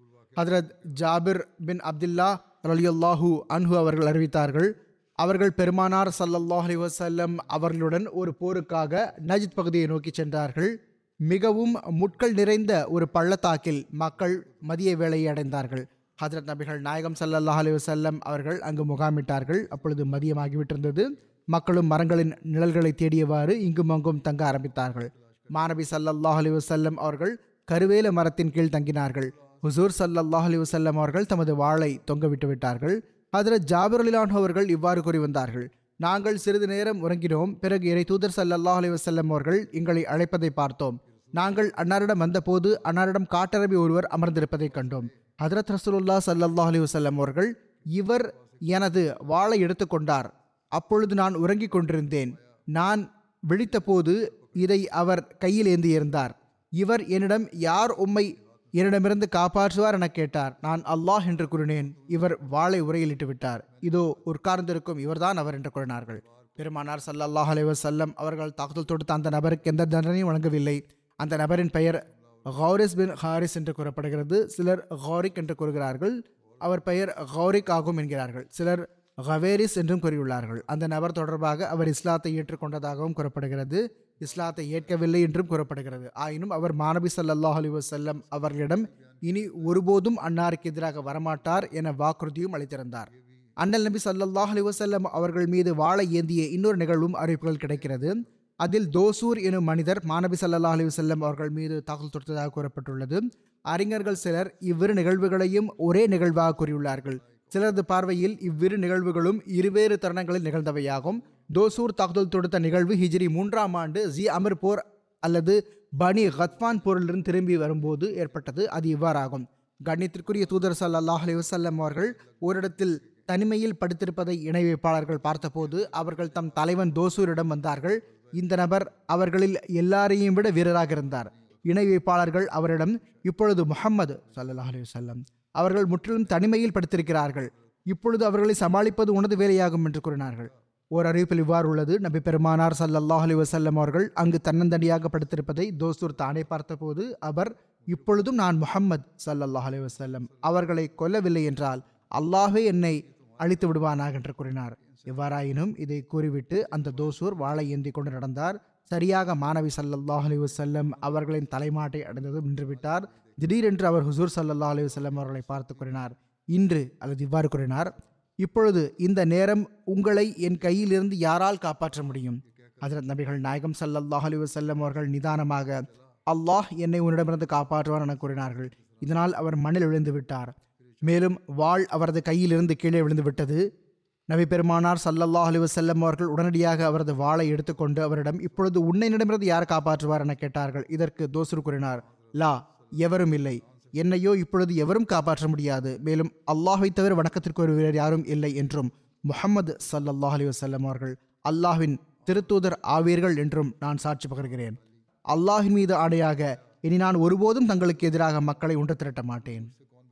ஹதரத் ஜாபிர் பின் அப்துல்லா ரலியல்லாஹூ அன்ஹு அவர்கள் அறிவித்தார்கள் அவர்கள் பெருமானார் சல்லல்லாஹ் அலி வசல்லம் அவர்களுடன் ஒரு போருக்காக நஜித் பகுதியை நோக்கி சென்றார்கள் மிகவும் முட்கள் நிறைந்த ஒரு பள்ளத்தாக்கில் மக்கள் மதிய வேளையை அடைந்தார்கள் ஹஜரத் நபிகள் நாயகம் சல்லல்லாஹ் அலி வசல்லம் அவர்கள் அங்கு முகாமிட்டார்கள் அப்பொழுது மதியமாகிவிட்டிருந்தது மக்களும் மரங்களின் நிழல்களை தேடியவாறு இங்கும் அங்கும் தங்க ஆரம்பித்தார்கள் மாணவி சல்லல்லாஹ் அலி வசல்லம் அவர்கள் கருவேல மரத்தின் கீழ் தங்கினார்கள் ஹுசூர் சல்லல்லாஹ் அலி வசல்லம் அவர்கள் தமது வாளை தொங்கவிட்டு விட்டார்கள் ஹதரத் ஜாபிர் அலிலான் அவர்கள் இவ்வாறு கூறி வந்தார்கள் நாங்கள் சிறிது நேரம் உறங்கினோம் பிறகு இறை தூதர் சல்லல்லாஹ் அலி வசல்லம் அவர்கள் எங்களை அழைப்பதை பார்த்தோம் நாங்கள் அன்னாரிடம் வந்தபோது அன்னாரிடம் காட்டரபி ஒருவர் அமர்ந்திருப்பதை கண்டோம் ஹதரத் ரசூலுல்லா சல்லல்லாஹ் அலி வசல்லம் அவர்கள் இவர் எனது வாளை எடுத்துக்கொண்டார் அப்பொழுது நான் உறங்கிக் கொண்டிருந்தேன் நான் விழித்தபோது இதை அவர் கையில் ஏந்தியிருந்தார் இவர் என்னிடம் யார் உம்மை என்னிடமிருந்து காப்பாற்றுவார் என கேட்டார் நான் அல்லாஹ் என்று கூறினேன் இவர் வாளை உரையிலிட்டு விட்டார் இதோ உட்கார்ந்திருக்கும் இவர்தான் அவர் என்று கூறினார்கள் பெருமானார் சல்லல்லாஹ் அலைவசல்லம் அவர்கள் தாக்குதல் தொடுத்த அந்த நபருக்கு எந்த தண்டனையும் வழங்கவில்லை அந்த நபரின் பெயர் ஹாரிஸ் பின் ஹாரிஸ் என்று கூறப்படுகிறது சிலர் ஹாரிக் என்று கூறுகிறார்கள் அவர் பெயர் ஹாரிக் ஆகும் என்கிறார்கள் சிலர் ஹவேரிஸ் என்றும் கூறியுள்ளார்கள் அந்த நபர் தொடர்பாக அவர் இஸ்லாத்தை ஏற்றுக்கொண்டதாகவும் கூறப்படுகிறது இஸ்லாத்தை ஏற்கவில்லை என்றும் கூறப்படுகிறது ஆயினும் அவர் மாணவி சல்லாஹ் அலி வசல்லம் அவர்களிடம் இனி ஒருபோதும் அன்னாருக்கு எதிராக வரமாட்டார் என வாக்குறுதியும் அளித்திருந்தார் அண்ணல் நபி சல்லாஹ் அலி வசல்லம் அவர்கள் மீது வாழை ஏந்திய இன்னொரு நிகழ்வும் அறிவிப்புகள் கிடைக்கிறது அதில் தோசூர் எனும் மனிதர் மாணவி சல்லா அலி வசல்லம் அவர்கள் மீது தாக்கல் தொடுத்ததாக கூறப்பட்டுள்ளது அறிஞர்கள் சிலர் இவ்விரு நிகழ்வுகளையும் ஒரே நிகழ்வாக கூறியுள்ளார்கள் சிலரது பார்வையில் இவ்விரு நிகழ்வுகளும் இருவேறு தருணங்களில் நிகழ்ந்தவையாகும் தோசூர் தாக்குதல் தொடுத்த நிகழ்வு ஹிஜ்ரி மூன்றாம் ஆண்டு ஜி அமர் போர் அல்லது பனி ஹத்வான் போரிலிருந்து திரும்பி வரும்போது ஏற்பட்டது அது இவ்வாறாகும் கண்ணியத்திற்குரிய தூதர் சல்லாஹ் அலி வசல்லம் அவர்கள் ஓரிடத்தில் தனிமையில் படுத்திருப்பதை இணை வைப்பாளர்கள் பார்த்தபோது அவர்கள் தம் தலைவன் தோசூரிடம் வந்தார்கள் இந்த நபர் அவர்களில் எல்லாரையும் விட வீரராக இருந்தார் இணை வைப்பாளர்கள் அவரிடம் இப்பொழுது முகம்மது சல்லாஹ் அலி வல்லம் அவர்கள் முற்றிலும் தனிமையில் படுத்திருக்கிறார்கள் இப்பொழுது அவர்களை சமாளிப்பது உனது வேலையாகும் என்று கூறினார்கள் ஓர் அறிவிப்பில் இவ்வாறு உள்ளது நபி பெருமானார் சல்லல்லாஹ் அலி வசல்லம் அவர்கள் அங்கு தன்னந்தனியாக படுத்திருப்பதை தோஸ்தூர் தானே பார்த்தபோது அவர் இப்பொழுதும் நான் முஹம்மது சல்லல்லாஹ் அலி வசல்லம் அவர்களை கொல்லவில்லை என்றால் அல்லாஹே என்னை அழித்து விடுவானாக என்று கூறினார் எவ்வாறாயினும் இதை கூறிவிட்டு அந்த தோசூர் வாழை ஏந்தி கொண்டு நடந்தார் சரியாக மாணவி சல்லல்லாஹ் அலி வசல்லம் அவர்களின் தலைமாட்டை அடைந்ததும் நின்றுவிட்டார் திடீரென்று அவர் ஹுசூர் சல்லா அலி வல்லம் அவர்களை பார்த்து கூறினார் இன்று அல்லது இவ்வாறு கூறினார் இப்பொழுது இந்த நேரம் உங்களை என் கையிலிருந்து யாரால் காப்பாற்ற முடியும் ஹசரத் நபிகள் நாயகம் சல்லல்லாஹ் அலி வல்லம் அவர்கள் நிதானமாக அல்லாஹ் என்னை உன்னிடமிருந்து காப்பாற்றுவார் என கூறினார்கள் இதனால் அவர் மண்ணில் விழுந்து விட்டார் மேலும் வாள் அவரது கையிலிருந்து கீழே விழுந்து விட்டது நபி பெருமானார் சல்லல்லாஹ் அலி வசல்லம் அவர்கள் உடனடியாக அவரது வாளை எடுத்துக்கொண்டு அவரிடம் இப்பொழுது உன்னையிடமிருந்து யார் காப்பாற்றுவார் என கேட்டார்கள் இதற்கு தோசூர் கூறினார் லா எவரும் இல்லை என்னையோ இப்பொழுது எவரும் காப்பாற்ற முடியாது மேலும் அல்லாஹை தவிர வணக்கத்திற்கு ஒரு வீரர் யாரும் இல்லை என்றும் முகமது சல்லல்லாஹ் அலி வசல்லம் அவர்கள் அல்லாஹ்வின் திருத்தூதர் ஆவீர்கள் என்றும் நான் சாட்சி பகர்கிறேன் அல்லாஹின் மீது ஆணையாக இனி நான் ஒருபோதும் தங்களுக்கு எதிராக மக்களை ஒன்று திரட்ட மாட்டேன்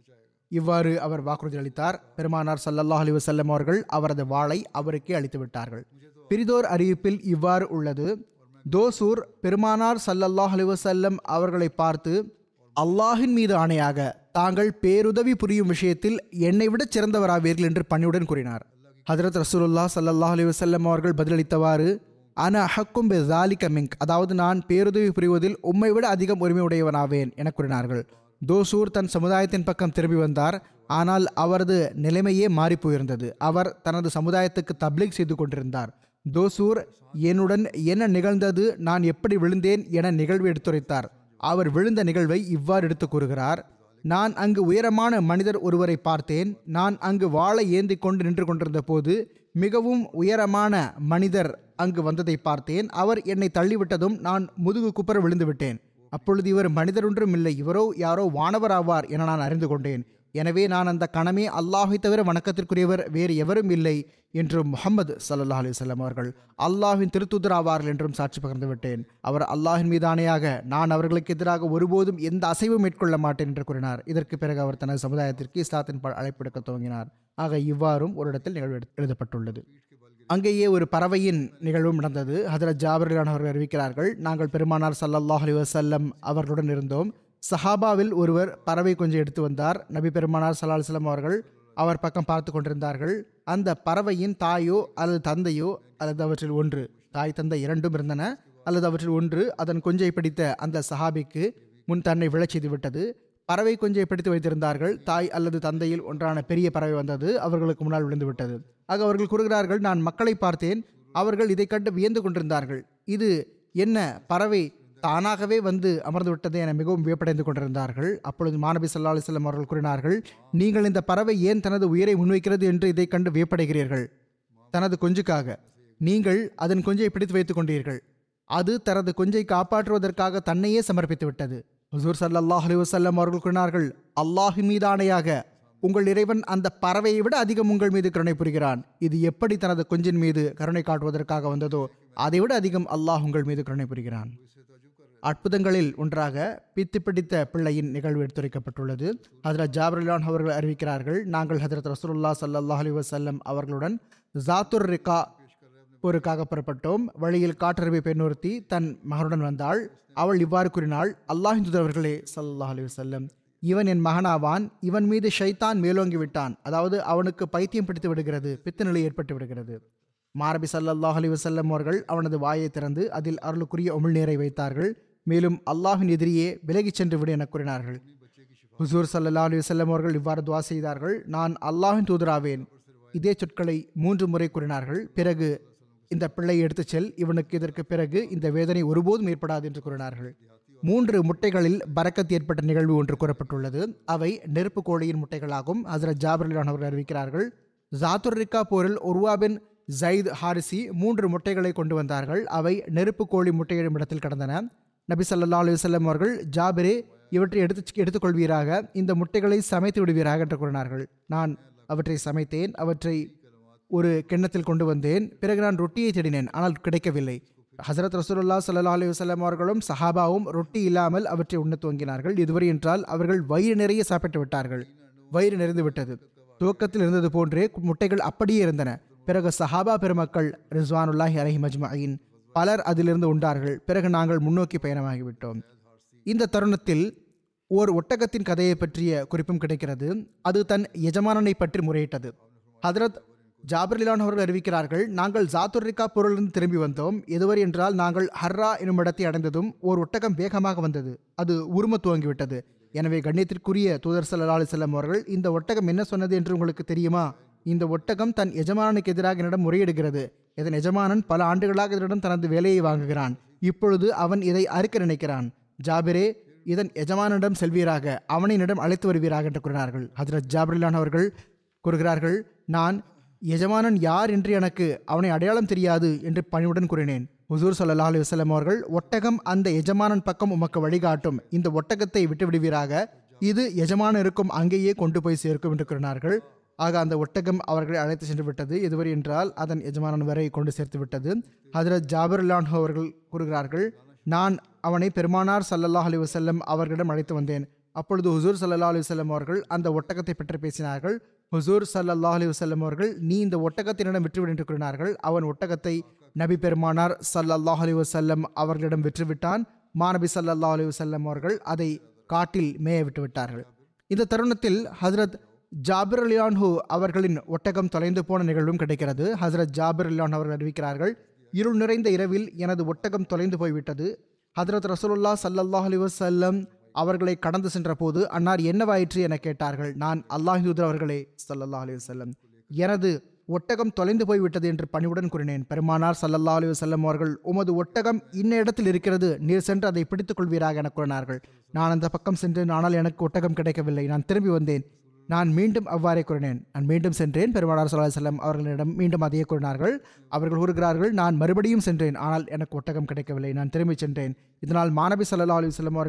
இவ்வாறு அவர் வாக்குறுதி அளித்தார் பெருமானார் சல்லல்லாஹ் அலி வசல்லம் அவர்கள் அவரது வாளை அவருக்கே அளித்து விட்டார்கள் பிரிதோர் அறிவிப்பில் இவ்வாறு உள்ளது தோசூர் பெருமானார் சல்லல்லாஹ் அலி வசல்லம் அவர்களை பார்த்து அல்லாஹின் மீது ஆணையாக தாங்கள் பேருதவி புரியும் விஷயத்தில் என்னை விட சிறந்தவராவீர்கள் என்று பணியுடன் கூறினார் ஹதரத் ரசூலுல்லா சல்லல்லாஹ் அலி வசல்லம் அவர்கள் பதிலளித்தவாறு அன அஹக்கும் பெ ஜாலிக மிங்க் அதாவது நான் பேருதவி புரிவதில் உம்மை விட அதிகம் உரிமை உடையவனாவேன் என கூறினார்கள் தோசூர் தன் சமுதாயத்தின் பக்கம் திரும்பி வந்தார் ஆனால் அவரது நிலைமையே மாறி போயிருந்தது அவர் தனது சமுதாயத்துக்கு தப்லீக் செய்து கொண்டிருந்தார் தோசூர் என்னுடன் என்ன நிகழ்ந்தது நான் எப்படி விழுந்தேன் என நிகழ்வு எடுத்துரைத்தார் அவர் விழுந்த நிகழ்வை இவ்வாறு எடுத்து கூறுகிறார் நான் அங்கு உயரமான மனிதர் ஒருவரை பார்த்தேன் நான் அங்கு வாளை ஏந்தி கொண்டு நின்று கொண்டிருந்த போது மிகவும் உயரமான மனிதர் அங்கு வந்ததை பார்த்தேன் அவர் என்னை தள்ளிவிட்டதும் நான் முதுகு குப்பர விழுந்து விட்டேன் அப்பொழுது இவர் மனிதர் ஒன்றும் இல்லை இவரோ யாரோ வானவர் ஆவார் என நான் அறிந்து கொண்டேன் எனவே நான் அந்த கணமே அல்லாஹை தவிர வணக்கத்திற்குரியவர் வேறு எவரும் இல்லை என்றும் முகமது சல்லா அலிவல்லம் அவர்கள் அல்லாஹின் திருத்துதர் ஆவார்கள் என்றும் சாட்சி பகிர்ந்து விட்டேன் அவர் அல்லாஹின் மீதானையாக நான் அவர்களுக்கு எதிராக ஒருபோதும் எந்த அசைவும் மேற்கொள்ள மாட்டேன் என்று கூறினார் இதற்கு பிறகு அவர் தனது சமுதாயத்திற்கு இஸ்லாத்தின் பால் அழைப்பெடுக்க துவங்கினார் ஆக இவ்வாறும் ஒரு இடத்தில் நிகழ்வு எழு- எழுதப்பட்டுள்ளது அங்கேயே ஒரு பறவையின் நிகழ்வும் நடந்தது ஹதரத் ஜாபரிலான் அவர்கள் அறிவிக்கிறார்கள் நாங்கள் பெருமானார் ஸல்லல்லாஹு அலைஹி வஸல்லம் அவர்களுடன் இருந்தோம் சஹாபாவில் ஒருவர் பறவை கொஞ்சம் எடுத்து வந்தார் நபி பெருமானார் ஸல்லல்லாஹு அலைஹி வஸல்லம் அவர்கள் அவர் பக்கம் பார்த்து கொண்டிருந்தார்கள் அந்த பறவையின் தாயோ அல்லது தந்தையோ அல்லது அவற்றில் ஒன்று தாய் தந்தை இரண்டும் இருந்தன அல்லது அவற்றில் ஒன்று அதன் கொஞ்சை பிடித்த அந்த சஹாபிக்கு முன் தன்னை விழச் செய்து விட்டது பறவை கொஞ்சை பிடித்து வைத்திருந்தார்கள் தாய் அல்லது தந்தையில் ஒன்றான பெரிய பறவை வந்தது அவர்களுக்கு முன்னால் விழுந்து விட்டது ஆக அவர்கள் கூறுகிறார்கள் நான் மக்களை பார்த்தேன் அவர்கள் இதை கண்டு வியந்து கொண்டிருந்தார்கள் இது என்ன பறவை தானாகவே வந்து அமர்ந்து விட்டது என மிகவும் வியப்படைந்து கொண்டிருந்தார்கள் அப்பொழுது மாணவி சல்லா அலிஸ்லாம் அவர்கள் கூறினார்கள் நீங்கள் இந்த பறவை ஏன் தனது உயிரை முன்வைக்கிறது என்று இதை கண்டு வியப்படைகிறீர்கள் தனது கொஞ்சுக்காக நீங்கள் அதன் கொஞ்சை பிடித்து வைத்துக் கொண்டீர்கள் அது தனது கொஞ்சை காப்பாற்றுவதற்காக தன்னையே சமர்ப்பித்து விட்டது ஹுசூர் சல்லல்லாஹ் அலைஹி வஸல்லம் அவர்கள் கூறினார்கள் அல்லாஹ் மீதானையாக உங்கள் இறைவன் அந்த பறவையை விட அதிகம் உங்கள் மீது கருணை புரிகிறான் இது எப்படி தனது கொஞ்சின் மீது கருணை காட்டுவதற்காக வந்ததோ அதைவிட அதிகம் அல்லாஹ் உங்கள் மீது கருணை புரிகிறான் அற்புதங்களில் ஒன்றாக பித்து பிடித்த பிள்ளையின் நிகழ்வு எடுத்துரைக்கப்பட்டுள்ளது ஹதரத் ஜாபர்லான் அவர்கள் அறிவிக்கிறார்கள் நாங்கள் ஹதரத் ரசூலுல்லா ஸல்லல்லாஹு அலைஹி வஸல்லம் அவர்களுடன் ஜாத்துர் ரிகா போருக்காக புறப்பட்டோம் வழியில் காட்டரபி பெண் ஒருத்தி தன் மகனுடன் வந்தாள் அவள் இவ்வாறு கூறினாள் அல்லாஹின் தூதவர்களே ஸல்லல்லாஹு அலைஹி வஸல்லம் இவன் என் மகனாவான் இவன் மீது ஷைத்தான் மேலோங்கி விட்டான் அதாவது அவனுக்கு பைத்தியம் பிடித்து விடுகிறது பித்த நிலை ஏற்பட்டு விடுகிறது மாரபி ஸல்லல்லாஹு அலைஹி வஸல்லம் அவர்கள் அவனது வாயை திறந்து அதில் அருளுக்குரிய உமிழ்நீரை வைத்தார்கள் மேலும் அல்லாஹ்வின் எதிரியே விலகிச் சென்று விடு என கூறினார்கள் ஹுசூர் ஸல்லல்லாஹு அலைஹி வஸல்லம் அவர்கள் இவ்வாறு துவா செய்தார்கள் நான் அல்லாஹ்வின் தூதராவேன் இதே சொற்களை மூன்று முறை கூறினார்கள் பிறகு இந்த பிள்ளை எடுத்துச் செல் இவனுக்கு இதற்கு பிறகு இந்த வேதனை ஒருபோதும் ஏற்படாது என்று கூறினார்கள் மூன்று முட்டைகளில் பரக்கத் ஏற்பட்ட நிகழ்வு ஒன்று கூறப்பட்டுள்ளது அவை நெருப்பு கோழியின் முட்டைகளாகும் ஹசரத் ஜாபர்லான் அவர்கள் அறிவிக்கிறார்கள் ஜாத்துர்ரிக்கா போரில் உருவாபின் ஜயித் ஹாரிசி மூன்று முட்டைகளை கொண்டு வந்தார்கள் அவை நெருப்பு கோழி முட்டையிடும் இடத்தில் கடந்தன நபி ஸல்லல்லாஹு அலைஹி வஸல்லம் அவர்கள் ஜாபிரே இவற்றை எடுத்து எடுத்துக்கொள்வீராக இந்த முட்டைகளை சமைத்து விடுவீராக என்று கூறினார்கள் நான் அவற்றை சமைத்தேன் அவற்றை ஒரு கிண்ணத்தில் கொண்டு வந்தேன் பிறகு நான் ரொட்டியை தேடினேன் ஆனால் கிடைக்கவில்லை ஹசரத் ரசூலுல்லாஹ் ஸல்லல்லாஹு அலைஹி வஸல்லம் அவர்களும் சஹாபாவும் ரொட்டி இல்லாமல் அவற்றை உண்ணத் துவங்கினார்கள் இதுவரை என்றால் அவர்கள் வயிறு நிறைய சாப்பிட்டு விட்டார்கள் வயிறு நிறைந்து விட்டது துவக்கத்தில் இருந்தது போன்றே முட்டைகள் அப்படியே இருந்தன பிறகு சஹாபா பெருமக்கள் ரிஸ்வானுல்லாஹி அலைஹி மஜ்மஈன் பலர் அதிலிருந்து உண்டார்கள் பிறகு நாங்கள் முன்னோக்கி பயணமாகிவிட்டோம் இந்த தருணத்தில் ஓர் ஒட்டகத்தின் கதையை பற்றிய குறிப்பும் கிடைக்கிறது அது தன் எஜமானனை பற்றி முறையிட்டது ஹதரத் ஜாபர்லிலான் அவர்கள் அறிவிக்கிறார்கள் நாங்கள் ஜாத்துர்ரிக்கா பொருளிலிருந்து திரும்பி வந்தோம் எதுவரை என்றால் நாங்கள் ஹர்ரா எனும் இடத்தை அடைந்ததும் ஓர் ஒட்டகம் வேகமாக வந்தது அது உரும துவங்கிவிட்டது எனவே கண்ணியத்திற்குரிய தூதர் ஸல்லல்லாஹு அலைஹி வஸல்லம் அவர்கள் இந்த ஒட்டகம் என்ன சொன்னது என்று உங்களுக்கு தெரியுமா இந்த ஒட்டகம் தன் எஜமானனுக்கு எதிராக என்னிடம் முறையிடுகிறது இதன் எஜமானன் பல ஆண்டுகளாக இதனிடம் தனது வேலையை வாங்குகிறான் இப்பொழுது அவன் இதை அறுக்க நினைக்கிறான் ஜாபிரே இதன் எஜமானிடம் செல்வீராக அவனை என்னிடம் அழைத்து வருவீராக என்று கூறினார்கள் ஹஜரத் ஜாபிரிலான் அவர்கள் கூறுகிறார்கள் நான் எஜமானன் யார் என்று எனக்கு அவனை அடையாளம் தெரியாது என்று பணிவுடன் கூறினேன் ஹுசூர் ஸல்லல்லாஹு அலைஹி வஸல்லம் அவர்கள் ஒட்டகம் அந்த எஜமானன் பக்கம் உமக்கு வழிகாட்டும் இந்த ஒட்டகத்தை விட்டு விடுவீராக இது எஜமானன் இருக்கும் அங்கேயே கொண்டு போய் சேர்க்கும் என்று கூறினார்கள் ஆக அந்த ஒட்டகம் அவர்களை அழைத்து சென்று விட்டது எதுவரை என்றால் அதன் எஜமானன் வரை கொண்டு சேர்த்து விட்டது ஹஜரத் ஜாபிர் லான் அவர்கள் கூறுகிறார்கள் நான் அவனை பெருமானார் ஸல்லல்லாஹு அலைஹி வஸல்லம் அவர்களிடம் அழைத்து வந்தேன் அப்பொழுது ஹுசூர் ஸல்லல்லாஹு அலைஹி வஸல்லம் அவர்கள் அந்த ஒட்டகத்தை பற்றி பேசினார்கள் ஹுசூர் ஸல்லல்லாஹு அலைஹி வஸல்லம் அவர்கள் நீ இந்த ஒட்டகத்தினிடம் விற்றுவிடு என்று கூறினார்கள் அவன் ஒட்டகத்தை நபி பெருமானார் ஸல்லல்லாஹு அலைஹி வஸல்லம் அவர்களிடம் விற்றுவிட்டான் மாநபி ஸல்லல்லாஹு அலைஹி வஸல்லம் அவர்கள் அதை காட்டில் மேய விட்டு விட்டார்கள் இந்த தருணத்தில் ஹஜரத் ஜாபிர் அலியான்ஹு அவர்களின் ஒட்டகம் தொலைந்து போன நிகழ்வும் கிடைக்கிறது ஹஜரத் ஜாபிர் அலியான் அவர்கள் அறிவிக்கிறார்கள் இருள் நிறைந்த இரவில் எனது ஒட்டகம் தொலைந்து போய்விட்டது ஹஜரத் ரசூலுல்லா ஸல்லல்லாஹு அலைஹி வஸல்லம் அவர்களை கடந்து சென்ற போது அன்னார் என்னவாயிற்று என கேட்டார்கள் நான் அல்லாஹ் தூதர் அவர்களே ஸல்லல்லாஹு அலைஹி வஸல்லம் எனது ஒட்டகம் தொலைந்து போய்விட்டது என்று பணிவுடன் கூறினேன் பெருமானார் ஸல்லல்லாஹு அலைஹி வஸல்லம் அவர்கள் உமது ஒட்டகம் இன்ன இடத்தில் இருக்கிறது நீர் சென்று அதை பிடித்துக் கொள்வீராக என கூறினார்கள் நான் அந்த பக்கம் சென்றேன் ஆனால் எனக்கு ஒட்டகம் கிடைக்கவில்லை நான் திரும்பி வந்தேன் நான் மீண்டும் அவ்வாறே கூறினேன் நான் மீண்டும் சென்றேன் பெருமானார் ஸல்லல்லாஹு அலைஹி வஸல்லம் அவர்களிடம் மீண்டும் அதையே கூறினார்கள் அவர்கள் கூறுகிறார்கள் நான் மறுபடியும் சென்றேன் ஆனால் எனக்கு ஒட்டகம் கிடைக்கவில்லை நான் திரும்பி சென்றேன் இதனால் மாணவி ஸல்லல்லாஹு அலைஹி வஸல்லம் அவர்கள்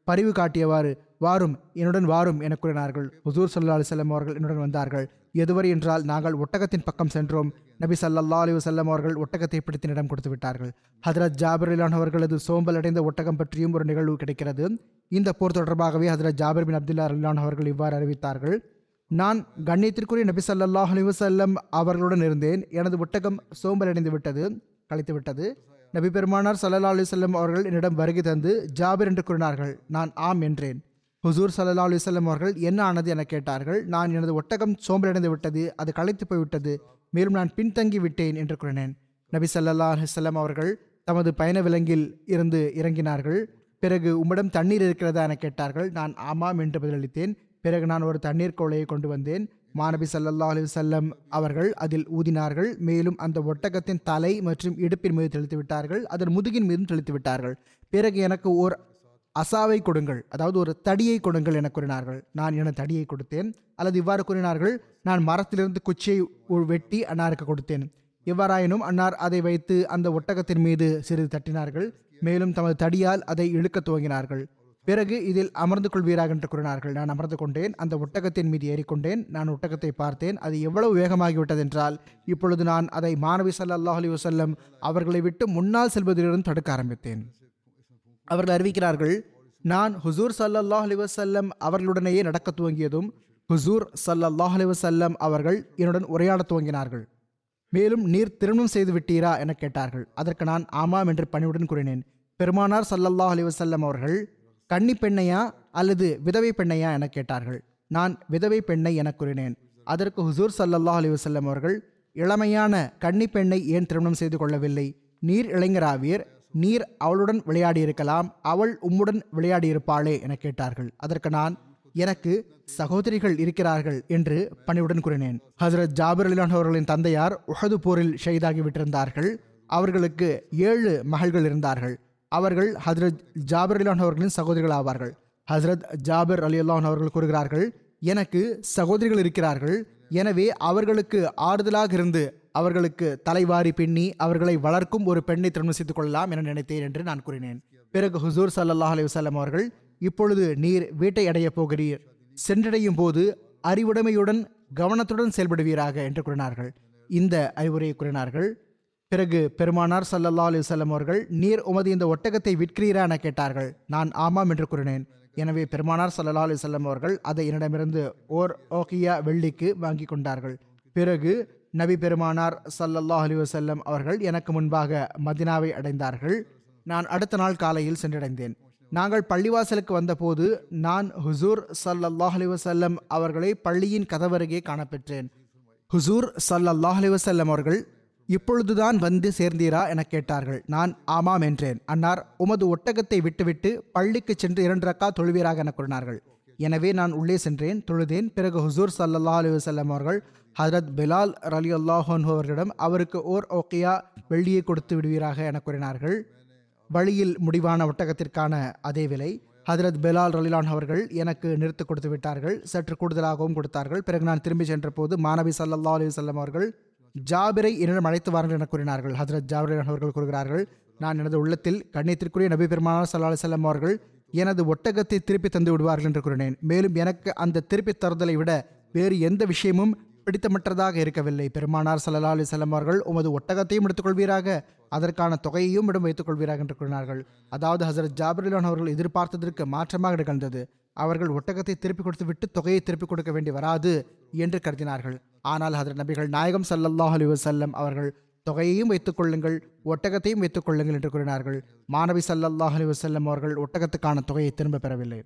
பரிவு காட்டியவாறு வாரும் என்னுடன் வாரும் என கூறினார்கள் ஹுசூர் சல்லா அலிசல்லம் அவர்கள் என்னுடன் வந்தார்கள் எதுவரை என்றால் நாங்கள் ஒட்டகத்தின் பக்கம் சென்றோம் நபி சல்லா அலி வசல்லம் அவர்கள் ஒட்டகத்தை பிடித்து இடம் கொடுத்து விட்டார்கள் ஹதரத் ஜாபிர் அலிலான் அவர்களது சோம்பல் அடைந்த ஒட்டகம் பற்றியும் ஒரு நிகழ்வு கிடைக்கிறது இந்த போர் தொடர்பாகவே ஹதரத் ஜாபிர் பின் அப்துல்லா அலிலான் அவர்கள் இவ்வாறு அறிவித்தார்கள் நான் கண்ணியத்திற்குரிய நபி சல்லாஹ் அலி வசல்லம் அவர்களுடன் இருந்தேன் எனது ஒட்டகம் சோம்பல் அடைந்து விட்டது கழித்து விட்டது நபி பெருமானார் சல்லா அலி வல்லம் அவர்கள் என்னிடம் வருகை தந்து ஜாபிர் என்று கூறினார்கள் நான் ஆம் என்றேன் ஹுசூர் சல்லா அலி வல்லம் அவர்கள் என்ன ஆனது என கேட்டார்கள் நான் எனது ஒட்டகம் சோம்பலடைந்து விட்டது அது களைத்து போய்விட்டது மேலும் நான் பின்தங்கி விட்டேன் என்று கூறினேன் நபி சல்லா அலிசல்லாம் அவர்கள் தமது பயண விலங்கில் இருந்து இறங்கினார்கள் பிறகு உம்மிடம் தண்ணீர் இருக்கிறதா என கேட்டார்கள் நான் ஆமாம் என்று பதிலளித்தேன் பிறகு நான் ஒரு தண்ணீர் கோலையை கொண்டு வந்தேன் மாநபி சல்லல்லா அலி வல்லம் அவர்கள் அதில் ஊதினார்கள் மேலும் அந்த ஒட்டகத்தின் தலை மற்றும் இடுப்பின் மீது தெளித்து விட்டார்கள் அதன் முதுகின் மீதும் தெளித்து விட்டார்கள் பிறகு எனக்கு ஓர் அசாவை கொடுங்கள் அதாவது ஒரு தடியை கொடுங்கள் என கூறினார்கள் நான் என தடியை கொடுத்தேன் அல்லது இவ்வாறு கூறினார்கள் நான் மரத்திலிருந்து குச்சியை உ- வெட்டி அன்னாருக்கு கொடுத்தேன் எவ்வாறாயினும் அன்னார் அதை வைத்து அந்த ஒட்டகத்தின் மீது சிறிது தட்டினார்கள் மேலும் தமது தடியால் அதை இழுக்கத் துவங்கினார்கள் பிறகு இதில் அமர்ந்து கொள்வீராக என்று கூறினார்கள் நான் அமர்ந்து கொண்டேன் அந்த ஒட்டகத்தின் மீது ஏறிக்கொண்டேன் நான் ஒட்டகத்தை பார்த்தேன் அது எவ்வளவு வேகமாகிவிட்டது என்றால் இப்பொழுது நான் அதை மாணவி ஸல்லல்லாஹு அலைஹி வஸல்லம் அவர்களை விட்டு முன்னால் செல்வதிலிருந்து தடுக்க ஆரம்பித்தேன் அவர்கள் அறிவிக்கிறார்கள் நான் ஹுசூர் சல்லல்லாஹ் அலி வசல்லம் அவர்களுடனேயே நடக்க துவங்கியதும் ஹுசூர் சல்லல்லாஹ் அலி வசல்லம் அவர்கள் என்னுடன் உரையாடத் துவங்கினார்கள் மேலும் நீர் திருமணம் செய்து விட்டீரா என கேட்டார்கள் அதற்கு நான் ஆமாம் என்று பணிவுடன் கூறினேன் பெருமானார் சல்லல்லாஹ் அலி வசல்லம் அவர்கள் கன்னி பெண்ணையா அல்லது விதவை பெண்ணையா என கேட்டார்கள் நான் விதவை பெண்ணை என கூறினேன் அதற்கு ஹுசூர் சல்லல்லாஹ் அலி வசல்லம் அவர்கள் இளமையான கன்னி பெண்ணை ஏன் திருமணம் செய்து கொள்ளவில்லை நீர் இளைஞராவீர் நீர் அவளுடன் விளையாடியிருக்கலாம் அவள் உம்முடன் விளையாடியிருப்பாளே என கேட்டார்கள் அதற்கு நான் எனக்கு சகோதரிகள் இருக்கிறார்கள் என்று பணிவுடன் கூறினேன் ஹசரத் ஜாபிர் அலிலான் அவர்களின் தந்தையார் உஹது போரில் ஷஹீதாகி விட்டிருந்தார்கள் அவர்களுக்கு ஏழு மகள்கள் இருந்தார்கள் அவர்கள் ஹசரத் ஜாபிர் அலிலான் அவர்களின் சகோதரிகள் ஆவார்கள் ஹசரத் ஜாபிர் அலி அல்லாஹ் அவர்கள் கூறுகிறார்கள் எனக்கு சகோதரிகள் இருக்கிறார்கள் எனவே அவர்களுக்கு ஆறுதலாக இருந்து அவர்களுக்கு தலைவாரி பின்னி அவர்களை வளர்க்கும் ஒரு பெண்ணை திருமணம் செய்து கொள்ளலாம் என நினைத்தேன் என்று நான் கூறினேன் பிறகு ஹுசூர் சல்லல்லாஹ் அலைஹி வஸல்லம் அவர்கள் இப்பொழுது நீர் வீட்டை அடையப் போகிறீர் சென்றடையும் போது அறிவுடைமையுடன் கவனத்துடன் செயல்படுவீராக என்று கூறினார்கள் இந்த அறிவுரையை கூறினார்கள் பிறகு பெருமானார் சல்லல்லா அலி வஸல்லம் அவர்கள் நீர் உமது இந்த ஒட்டகத்தை விற்கிறீரா என கேட்டார்கள் நான் ஆமாம் என்று கூறினேன் எனவே பெருமானார் சல்லல்லா அலி வஸல்லம் அவர்கள் அதை என்னிடமிருந்து ஓர் ஓகியா வெள்ளிக்கு வாங்கி கொண்டார்கள் பிறகு நபி பெருமானார் சல்லல்லாஹ் அலி வஸல்லம் அவர்கள் எனக்கு முன்பாக மதினாவை அடைந்தார்கள் நான் அடுத்த நாள் காலையில் சென்றடைந்தேன் நாங்கள் பள்ளிவாசலுக்கு வந்தபோது நான் ஹுசூர் சல்லல்லாஹ் அலி வஸல்லம் அவர்களை பள்ளியின் கதவருகே காணப்பெற்றேன் ஹுசூர் சல்லல்லாஹ் அலி வஸல்லம் அவர்கள் இப்பொழுதுதான் வந்து சேர்ந்தீரா என கேட்டார்கள் நான் ஆமாம் என்றேன் அன்னார் உமது ஒட்டகத்தை விட்டுவிட்டு பள்ளிக்கு சென்று இரண்டு ரக்கா தொழுவீராக என கூறினார்கள் எனவே நான் உள்ளே சென்றேன் தொழுதேன் பிறகு ஹுசூர் சல்லல்லாஹ் அலி வஸல்லம் அவர்கள் ஹஜரத் பிலால் ரலி அல்லாஹன் அவர்களிடம் அவருக்கு ஓர் ஓக்கியா வெள்ளியை கொடுத்து விடுவீராக என கூறினார்கள் வழியில் முடிவான ஒட்டகத்திற்கான அதே விலை ஹதரத் பெலால் ரலிலான் அவர்கள் எனக்கு நிறுத்து கொடுத்து விட்டார்கள் சற்று கூடுதலாகவும் கொடுத்தார்கள் பிறகு நான் திரும்பி சென்ற போது மாணவி சல்லல்லா அலி வல்லம் அவர்கள் ஜாபிரை என்னிடம் அழைத்து வாருங்கள் என கூறினார்கள் ஹதரத் ஜாபிர் அவர்கள் கூறுகிறார்கள் நான் எனது உள்ளத்தில் கண்ணியத்திற்குரிய நபி பெருமானார் சல்லா அலிசல்லம் அவர்கள் எனது ஒட்டகத்தை திருப்பி தந்து விடுவார்கள் என்று கூறினேன் மேலும் எனக்கு அந்த திருப்பி தருதலை விட வேறு எந்த விஷயமும் பிடித்தமற்றதாக இருக்கவில்லை பெருமானார் சல்லா அலி செல்லம் அவர்கள் உமது ஒட்டகத்தையும் எடுத்துக்கொள்வீராக அதற்கான தொகையையும் இடம் வைத்துக் கொள்வீராக என்று கூறினார்கள் அதாவது ஹசரத் ஜாபிரிலான் அவர்கள் எதிர்பார்த்ததற்கு மாற்றமாக நிகழ்ந்தது அவர்கள் ஒட்டகத்தை திருப்பி கொடுத்து விட்டு தொகையை திருப்பி கொடுக்க வேண்டி வராது என்று கருதினார்கள் ஆனால் ஹதரத் நபிகள் நாயகம் சல்லல்லாஹ் அலி வசல்லம் அவர்கள் தொகையையும் வைத்துக் கொள்ளுங்கள் ஒட்டகத்தையும் வைத்துக் கொள்ளுங்கள் என்று கூறினார்கள் மாணவி சல்லல்லாஹ் அலி வசல்லம் அவர்கள் ஒட்டகத்துக்கான தொகையை திரும்ப பெறவில்லை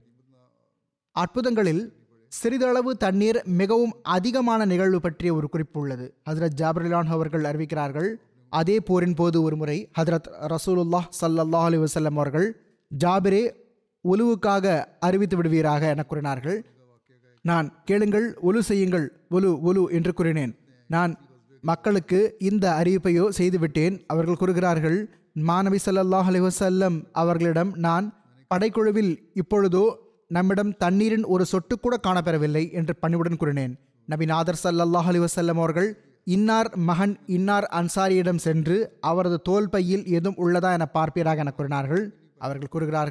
அற்புதங்களில் சிறிதளவு தண்ணீர் மிகவும் அதிகமான நிகழ்வு பற்றிய ஒரு குறிப்பு உள்ளது ஹதரத் ஜாபரிலான் அவர்கள் அறிவிக்கிறார்கள் அதே போரின் போது ஒரு முறை ஹதரத் ரசூலுல்லாஹ் சல்லல்லாஹ் அலி வசல்லம் அவர்கள் ஜாபிரே உலுவுக்காக அறிவித்து விடுவீராக என கூறினார்கள் நான் கேளுங்கள் ஒலு செய்யுங்கள் ஒலு ஒலு என்று கூறினேன் நான் மக்களுக்கு இந்த அறிவிப்பையோ செய்துவிட்டேன் அவர்கள் கூறுகிறார்கள் மாணவி சல்லல்லாஹ் அலி வசல்லம் அவர்களிடம் நான் படைக்குழுவில் இப்பொழுதோ நம்மிடம் தண்ணீரின் ஒரு சொட்டு கூட காணப்பெறவில்லை என்று பணிவுடன் கூறினேன் நபி நாதர் சல்லல்லாஹ் அலி வசல்லம் அவர்கள் இன்னார் மகன் இன்னார் அன்சாரியிடம் சென்று அவரது தோல் பையில் எதுவும் உள்ளதா என பார்ப்பீராக என கூறினார்கள் அவர்கள் கூறுகிறார்கள்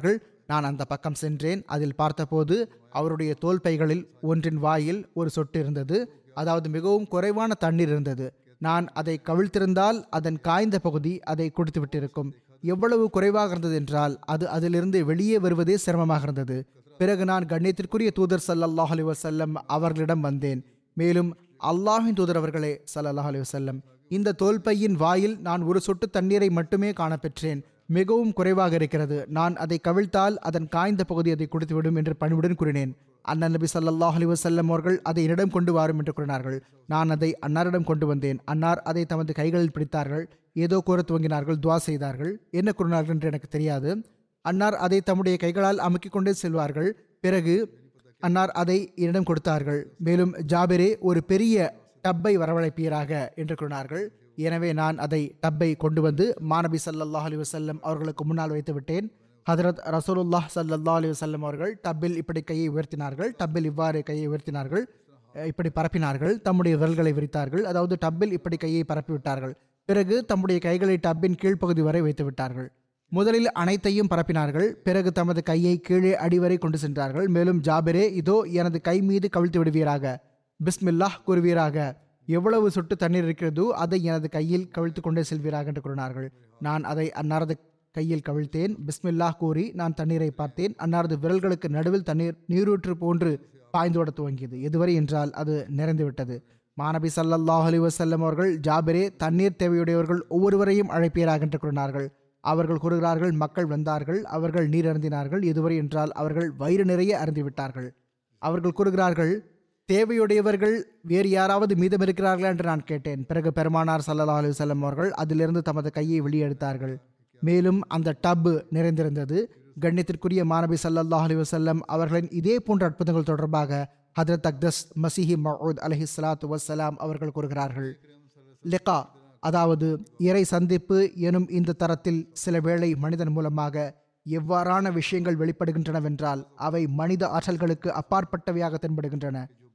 நான் அந்த பக்கம் சென்றேன் அதில் பார்த்தபோது அவருடைய தோல் பைகளில் ஒன்றின் வாயில் ஒரு சொட்டு இருந்தது அதாவது மிகவும் குறைவான தண்ணீர் இருந்தது நான் அதை கவிழ்த்திருந்தால் அதன் காய்ந்த பகுதி அதை குடித்து விட்டிருக்கும் எவ்வளவு குறைவாக இருந்தது என்றால் அது அதிலிருந்து வெளியே வருவதே சிரமமாக இருந்தது பிறகு நான் கண்ணியத்திற்குரிய தூதர் ஸல்லல்லாஹு அலைஹி வஸல்லம் அவர்களிடம் வந்தேன் மேலும் அல்லாஹின் தூதர் அவர்களே ஸல்லல்லாஹு அலைஹி வஸல்லம் இந்த தோல்பையின் வாயில் நான் ஒரு சொட்டு தண்ணீரை மட்டுமே காணப்பெற்றேன் மிகவும் குறைவாக இருக்கிறது நான் அதை கவிழ்த்தால் அதன் காய்ந்த பகுதி அதை குடித்துவிடும் என்று பணிவுடன் கூறினேன் அண்ணன் நபி ஸல்லல்லாஹு அலைஹி வஸல்லம் அவர்கள் அதை என்னிடம் கொண்டு வாரும் என்று கூறினார்கள் நான் அதை அன்னாரிடம் கொண்டு வந்தேன் அன்னார் அதை தமது கைகளில் பிடித்தார்கள் ஏதோ கூற துவங்கினார்கள் துவா செய்தார்கள் என்ன கூறினார்கள் என்று எனக்கு தெரியாது அன்னார் அதை தம்முடைய கைகளால் அமுக்கிக் கொண்டே செல்வார்கள் பிறகு அன்னார் அதை என்னிடம் கொடுத்தார்கள் மேலும் ஜாபிரே ஒரு பெரிய டப்பை வரவழைப்பீராக என்று கூறினார்கள் எனவே நான் அதை டப்பை கொண்டு வந்து மாநபி ஸல்லல்லாஹு அலைஹி வஸல்லம் அவர்களுக்கு முன்னால் வைத்து விட்டேன் ஹதரத் ரசூலுல்லாஹ் ஸல்லல்லாஹு அலைஹி வஸல்லம் அவர்கள் டப்பில் இப்படி கையை உயர்த்தினார்கள் டப்பில் இவ்வாறு கையை உயர்த்தினார்கள் அஹ் இப்படி பரப்பினார்கள் தம்முடைய விரல்களை விரித்தார்கள் அதாவது டப்பில் இப்படி கையை பரப்பி விட்டார்கள் பிறகு தம்முடைய கைகளை டப்பின் கீழ்ப்பகுதி வரை வைத்து விட்டார்கள் முதலில் அனைத்தையும் பரப்பினார்கள் பிறகு தமது கையை கீழே அடிவரை கொண்டு சென்றார்கள் மேலும் ஜாபிரே இதோ எனது கை மீது கவிழ்த்து விடுவீராக பிஸ்மில்லாஹ் கூறுவீராக எவ்வளவு சொட்டு தண்ணீர் இருக்கிறதோ அதை எனது கையில் கவிழ்த்து கொண்டே செல்வீராக என்று கூறினார்கள் நான் அதை அன்னாரது கையில் கவிழ்த்தேன் பிஸ்மில்லாஹ் கூறி நான் தண்ணீரை பார்த்தேன் அன்னாரது விரல்களுக்கு நடுவில் தண்ணீர் நீரூற்று போன்று பாய்ந்தோட துவங்கியது எதுவரை என்றால் அது நிறைந்துவிட்டது மாநபி ஸல்லல்லாஹு அலைஹி வஸல்லம் அவர்கள் ஜாபிரே தண்ணீர் தேவையுடையவர்கள் ஒவ்வொருவரையும் அழைப்பீராக என்று கூறினார்கள் அவர்கள் கூறுகிறார்கள் மக்கள் வந்தார்கள் அவர்கள் நீர் அருந்தினார்கள் எதுவரை என்றால் அவர்கள் வயிறு நிறைய அருந்திவிட்டார்கள் அவர்கள் கூறுகிறார்கள் தேவையுடையவர்கள் வேறு யாராவது மீதம் இருக்கிறார்களா என்று நான் கேட்டேன் பிறகு பெருமானார் ஸல்லல்லாஹு அலைஹி வஸல்லம் அவர்கள் அதிலிருந்து தமது கையை வெளியெடுத்தார்கள் மேலும் அந்த டப் நிறைந்திருந்தது கண்ணியத்திற்குரிய மாணவி ஸல்லல்லாஹு அலைஹி வஸல்லம் அவர்களின் இதே போன்ற அற்புதங்கள் தொடர்பாக ஹதரத் அக்தஸ் மசிஹி மவுத் அலஹி சலாத்து வசலாம் அவர்கள் கூறுகிறார்கள் லிகா அதாவது இறை சந்திப்பு எனும் இந்த தரத்தில் சில வேளை மனிதன் மூலமாக எவ்வாறான விஷயங்கள் வெளிப்படுகின்றனவென்றால் அவை மனித ஆற்றல்களுக்கு அப்பாற்பட்டவையாக தென்படுகின்றன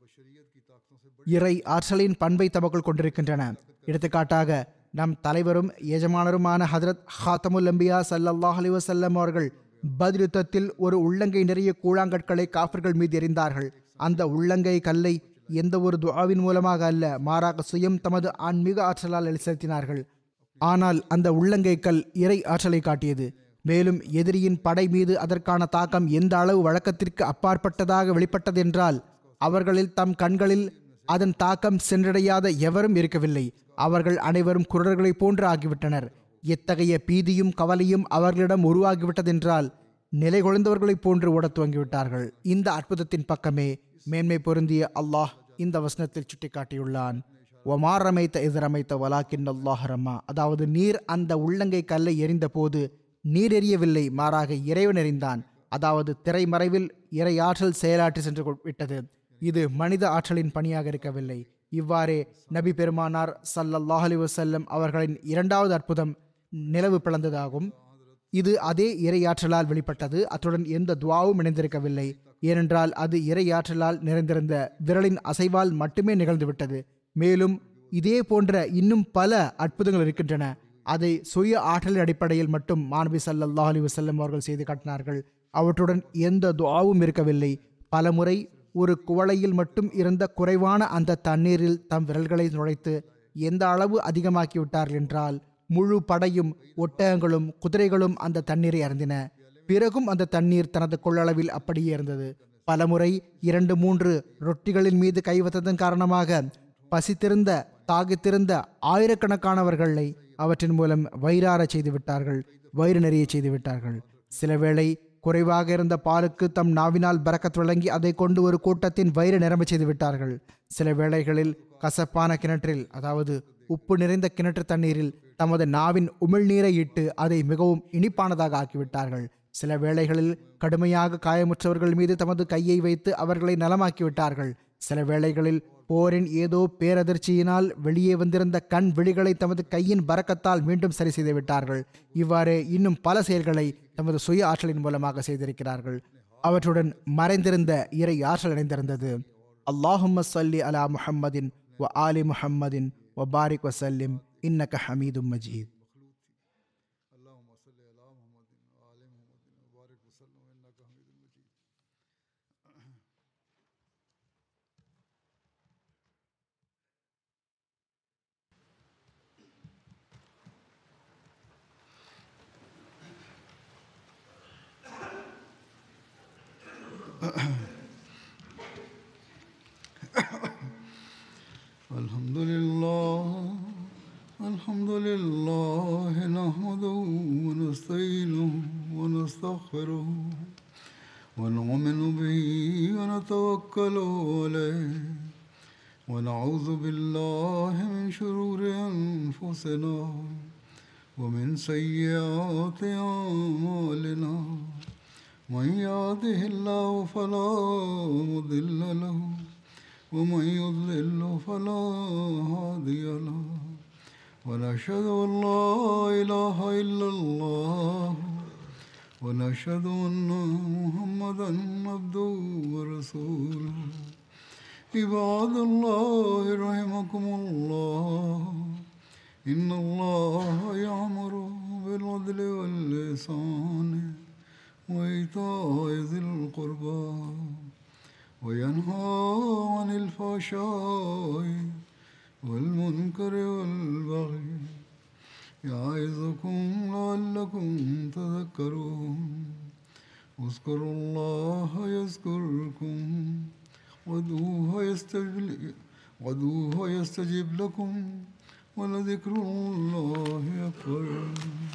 இறை ஆற்றலின் பண்பை தமக்குள் கொண்டிருக்கின்றன எடுத்துக்காட்டாக நம் தலைவரும் எஜமானருமான ஹதரத் ஹாத்தமுல் அம்பியா சல்லல்லாஹ் அலைஹி வஸல்லம் அவர்கள் பத்ர் யுத்தத்தில் ஒரு உள்ளங்கை நிறைய கூழாங்கற்களை காஃபிர்கள் மீது எறிந்தார்கள் அந்த உள்ளங்கை கல்லை எந்த ஒரு துஆவின் மூலமாக அல்ல மாறாக சுயம் தமது ஆன்மீக ஆற்றலால் செலுத்தினார்கள் ஆனால் அந்த உள்ளங்கை கல் இறை ஆற்றலை காட்டியது மேலும் எதிரியின் படை மீது அதற்கான தாக்கம் எந்த அளவு வழக்கத்திற்கு அப்பாற்பட்டதாக வெளிப்பட்டதென்றால் அவர்களில் தம் கண்களில் அதன் தாக்கம் சென்றடையாத எவரும் இருக்கவில்லை அவர்கள் அனைவரும் குரடர்களைப் போன்று ஆகிவிட்டனர் எத்தகைய பீதியும் கவலையும் அவர்களிடம் உருவாகிவிட்டதென்றால் நிலை குழந்தவர்களைப் போன்று ஓடத் துவங்கிவிட்டார்கள் இந்த அற்புதத்தின் பக்கமே மேன்மை பொருந்திய அல்லாஹ் இந்த வசனத்தில் சுட்டிக்காட்டியுள்ளான் ஒமார் ரமைத்த எதிரமைத்த வலாக்கின் அல்லாஹ் ரமா அதாவது நீர் அந்த உள்ளங்கை கல்லை எறிந்த போது நீர் எறியவில்லை மாறாக இறைவன் எறிந்தான் அதாவது திரைமறைவில் இறை ஆற்றல் செயலாற்றி சென்று கொ- விட்டது இது மனித ஆற்றலின் பணியாக இருக்கவில்லை இவ்வாறே நபி பெருமானார் ஸல்லல்லாஹு அலைஹி வஸல்லம் அவர்களின் இரண்டாவது அற்புதம் நிலவு பிளந்ததாகும் இது அதே இறையாற்றலால் வெளிப்பட்டது அத்துடன் எந்த துவாவும் இணைந்திருக்கவில்லை ஏனென்றால் அது இறையாற்றலால் நிறைந்திருந்த விரலின் அசைவால் மட்டுமே நிகழ்ந்துவிட்டது மேலும் இதே போன்ற இன்னும் பல அற்புதங்கள் இருக்கின்றன அதை சுய ஆற்றலின் அடிப்படையில் மட்டும் மாணவி ஸல்லல்லாஹு அலைஹி வஸல்லம் அவர்கள் செய்து காட்டினார்கள் அவற்றுடன் எந்த துஆவும் இருக்கவில்லை பலமுறை ஒரு குவளையில் மட்டும் இருந்த குறைவான அந்த தண்ணீரில் தம் விரல்களை நுழைத்து எந்த அளவு ஆக்கி விட்டார்கள் என்றால் முழு படையும் ஒட்டகங்களும் குதிரைகளும் அந்த தண்ணீரை அருந்தின பிறகும் அந்த தண்ணீர் தனது கொள்ளளவில் அப்படியே இருந்தது பலமுறை இரண்டு மூன்று ரொட்டிகளின் மீது கை வைத்ததன் காரணமாக பசித்திருந்த தாகித்திருந்த ஆயிரக்கணக்கானவர்களை அவற்றின் மூலம் வயிறார செய்து விட்டார்கள் வயிறு நிறைய செய்து விட்டார்கள் சில வேளை குறைவாக இருந்த பாலுக்கு தம் நாவினால் பறக்கத் வழங்கி அதை கொண்டு ஒரு கூட்டத்தின் வயிறு நிரம்ப செய்து விட்டார்கள் சில வேளைகளில் கசப்பான கிணற்றில் அதாவது உப்பு நிறைந்த கிணற்று தண்ணீரில் தமது நாவின் உமிழ்நீரை இட்டு அதை மிகவும் இனிப்பானதாக ஆக்கிவிட்டார்கள் சில வேளைகளில் கடுமையாக காயமுற்றவர்கள் மீது தமது கையை வைத்து அவர்களை நலமாக்கி விட்டார்கள் சில வேளைகளில் போரின் ஏதோ பேரதிர்ச்சியினால் வெளியே வந்திருந்த கண் விழிகளை தமது கையின் பறக்கத்தால் மீண்டும் சரி செய்து விட்டார்கள் இவ்வாறு இன்னும் பல செயல்களை தமது சுய ஆற்றலின் மூலமாக செய்திருக்கிறார்கள் அவற்றுடன் மறைந்திருந்த இறை ஆற்றல் இணைந்திருந்தது அல்லாஹும்ம சல்லி அலா முஹம்மதின் வ ஆலி முஹம்மதின் வ பாரிக் வசல்லிம் இன்னக ஹமீதும் மஜீத் اللهم صل على محمد وآل محمد وبارك وسلم إنك الحمد لله الحمد لله نحمده ونستعينه ونستغفره ونؤمن به ونتوكل عليه ونعوذ بالله من شرور أنفسنا ومن سيئات أعمالنا من يهده الله فلا مضل له ومن يضلل فلا هادي له ونشهد أن لا إله إلا الله ونشهد أن محمدا عبده ورسوله عباد الله رحمكم الله إن الله يأمر بالعدل واللسان وإيتاء ذي القربى وينهى عن الفحشاء والمنكر والبغي يعظكم لعلكم تذكرون اذكروا الله يذكركم وادعوه يستجب وادعوه يستجب لكم ولذكر الله أكبر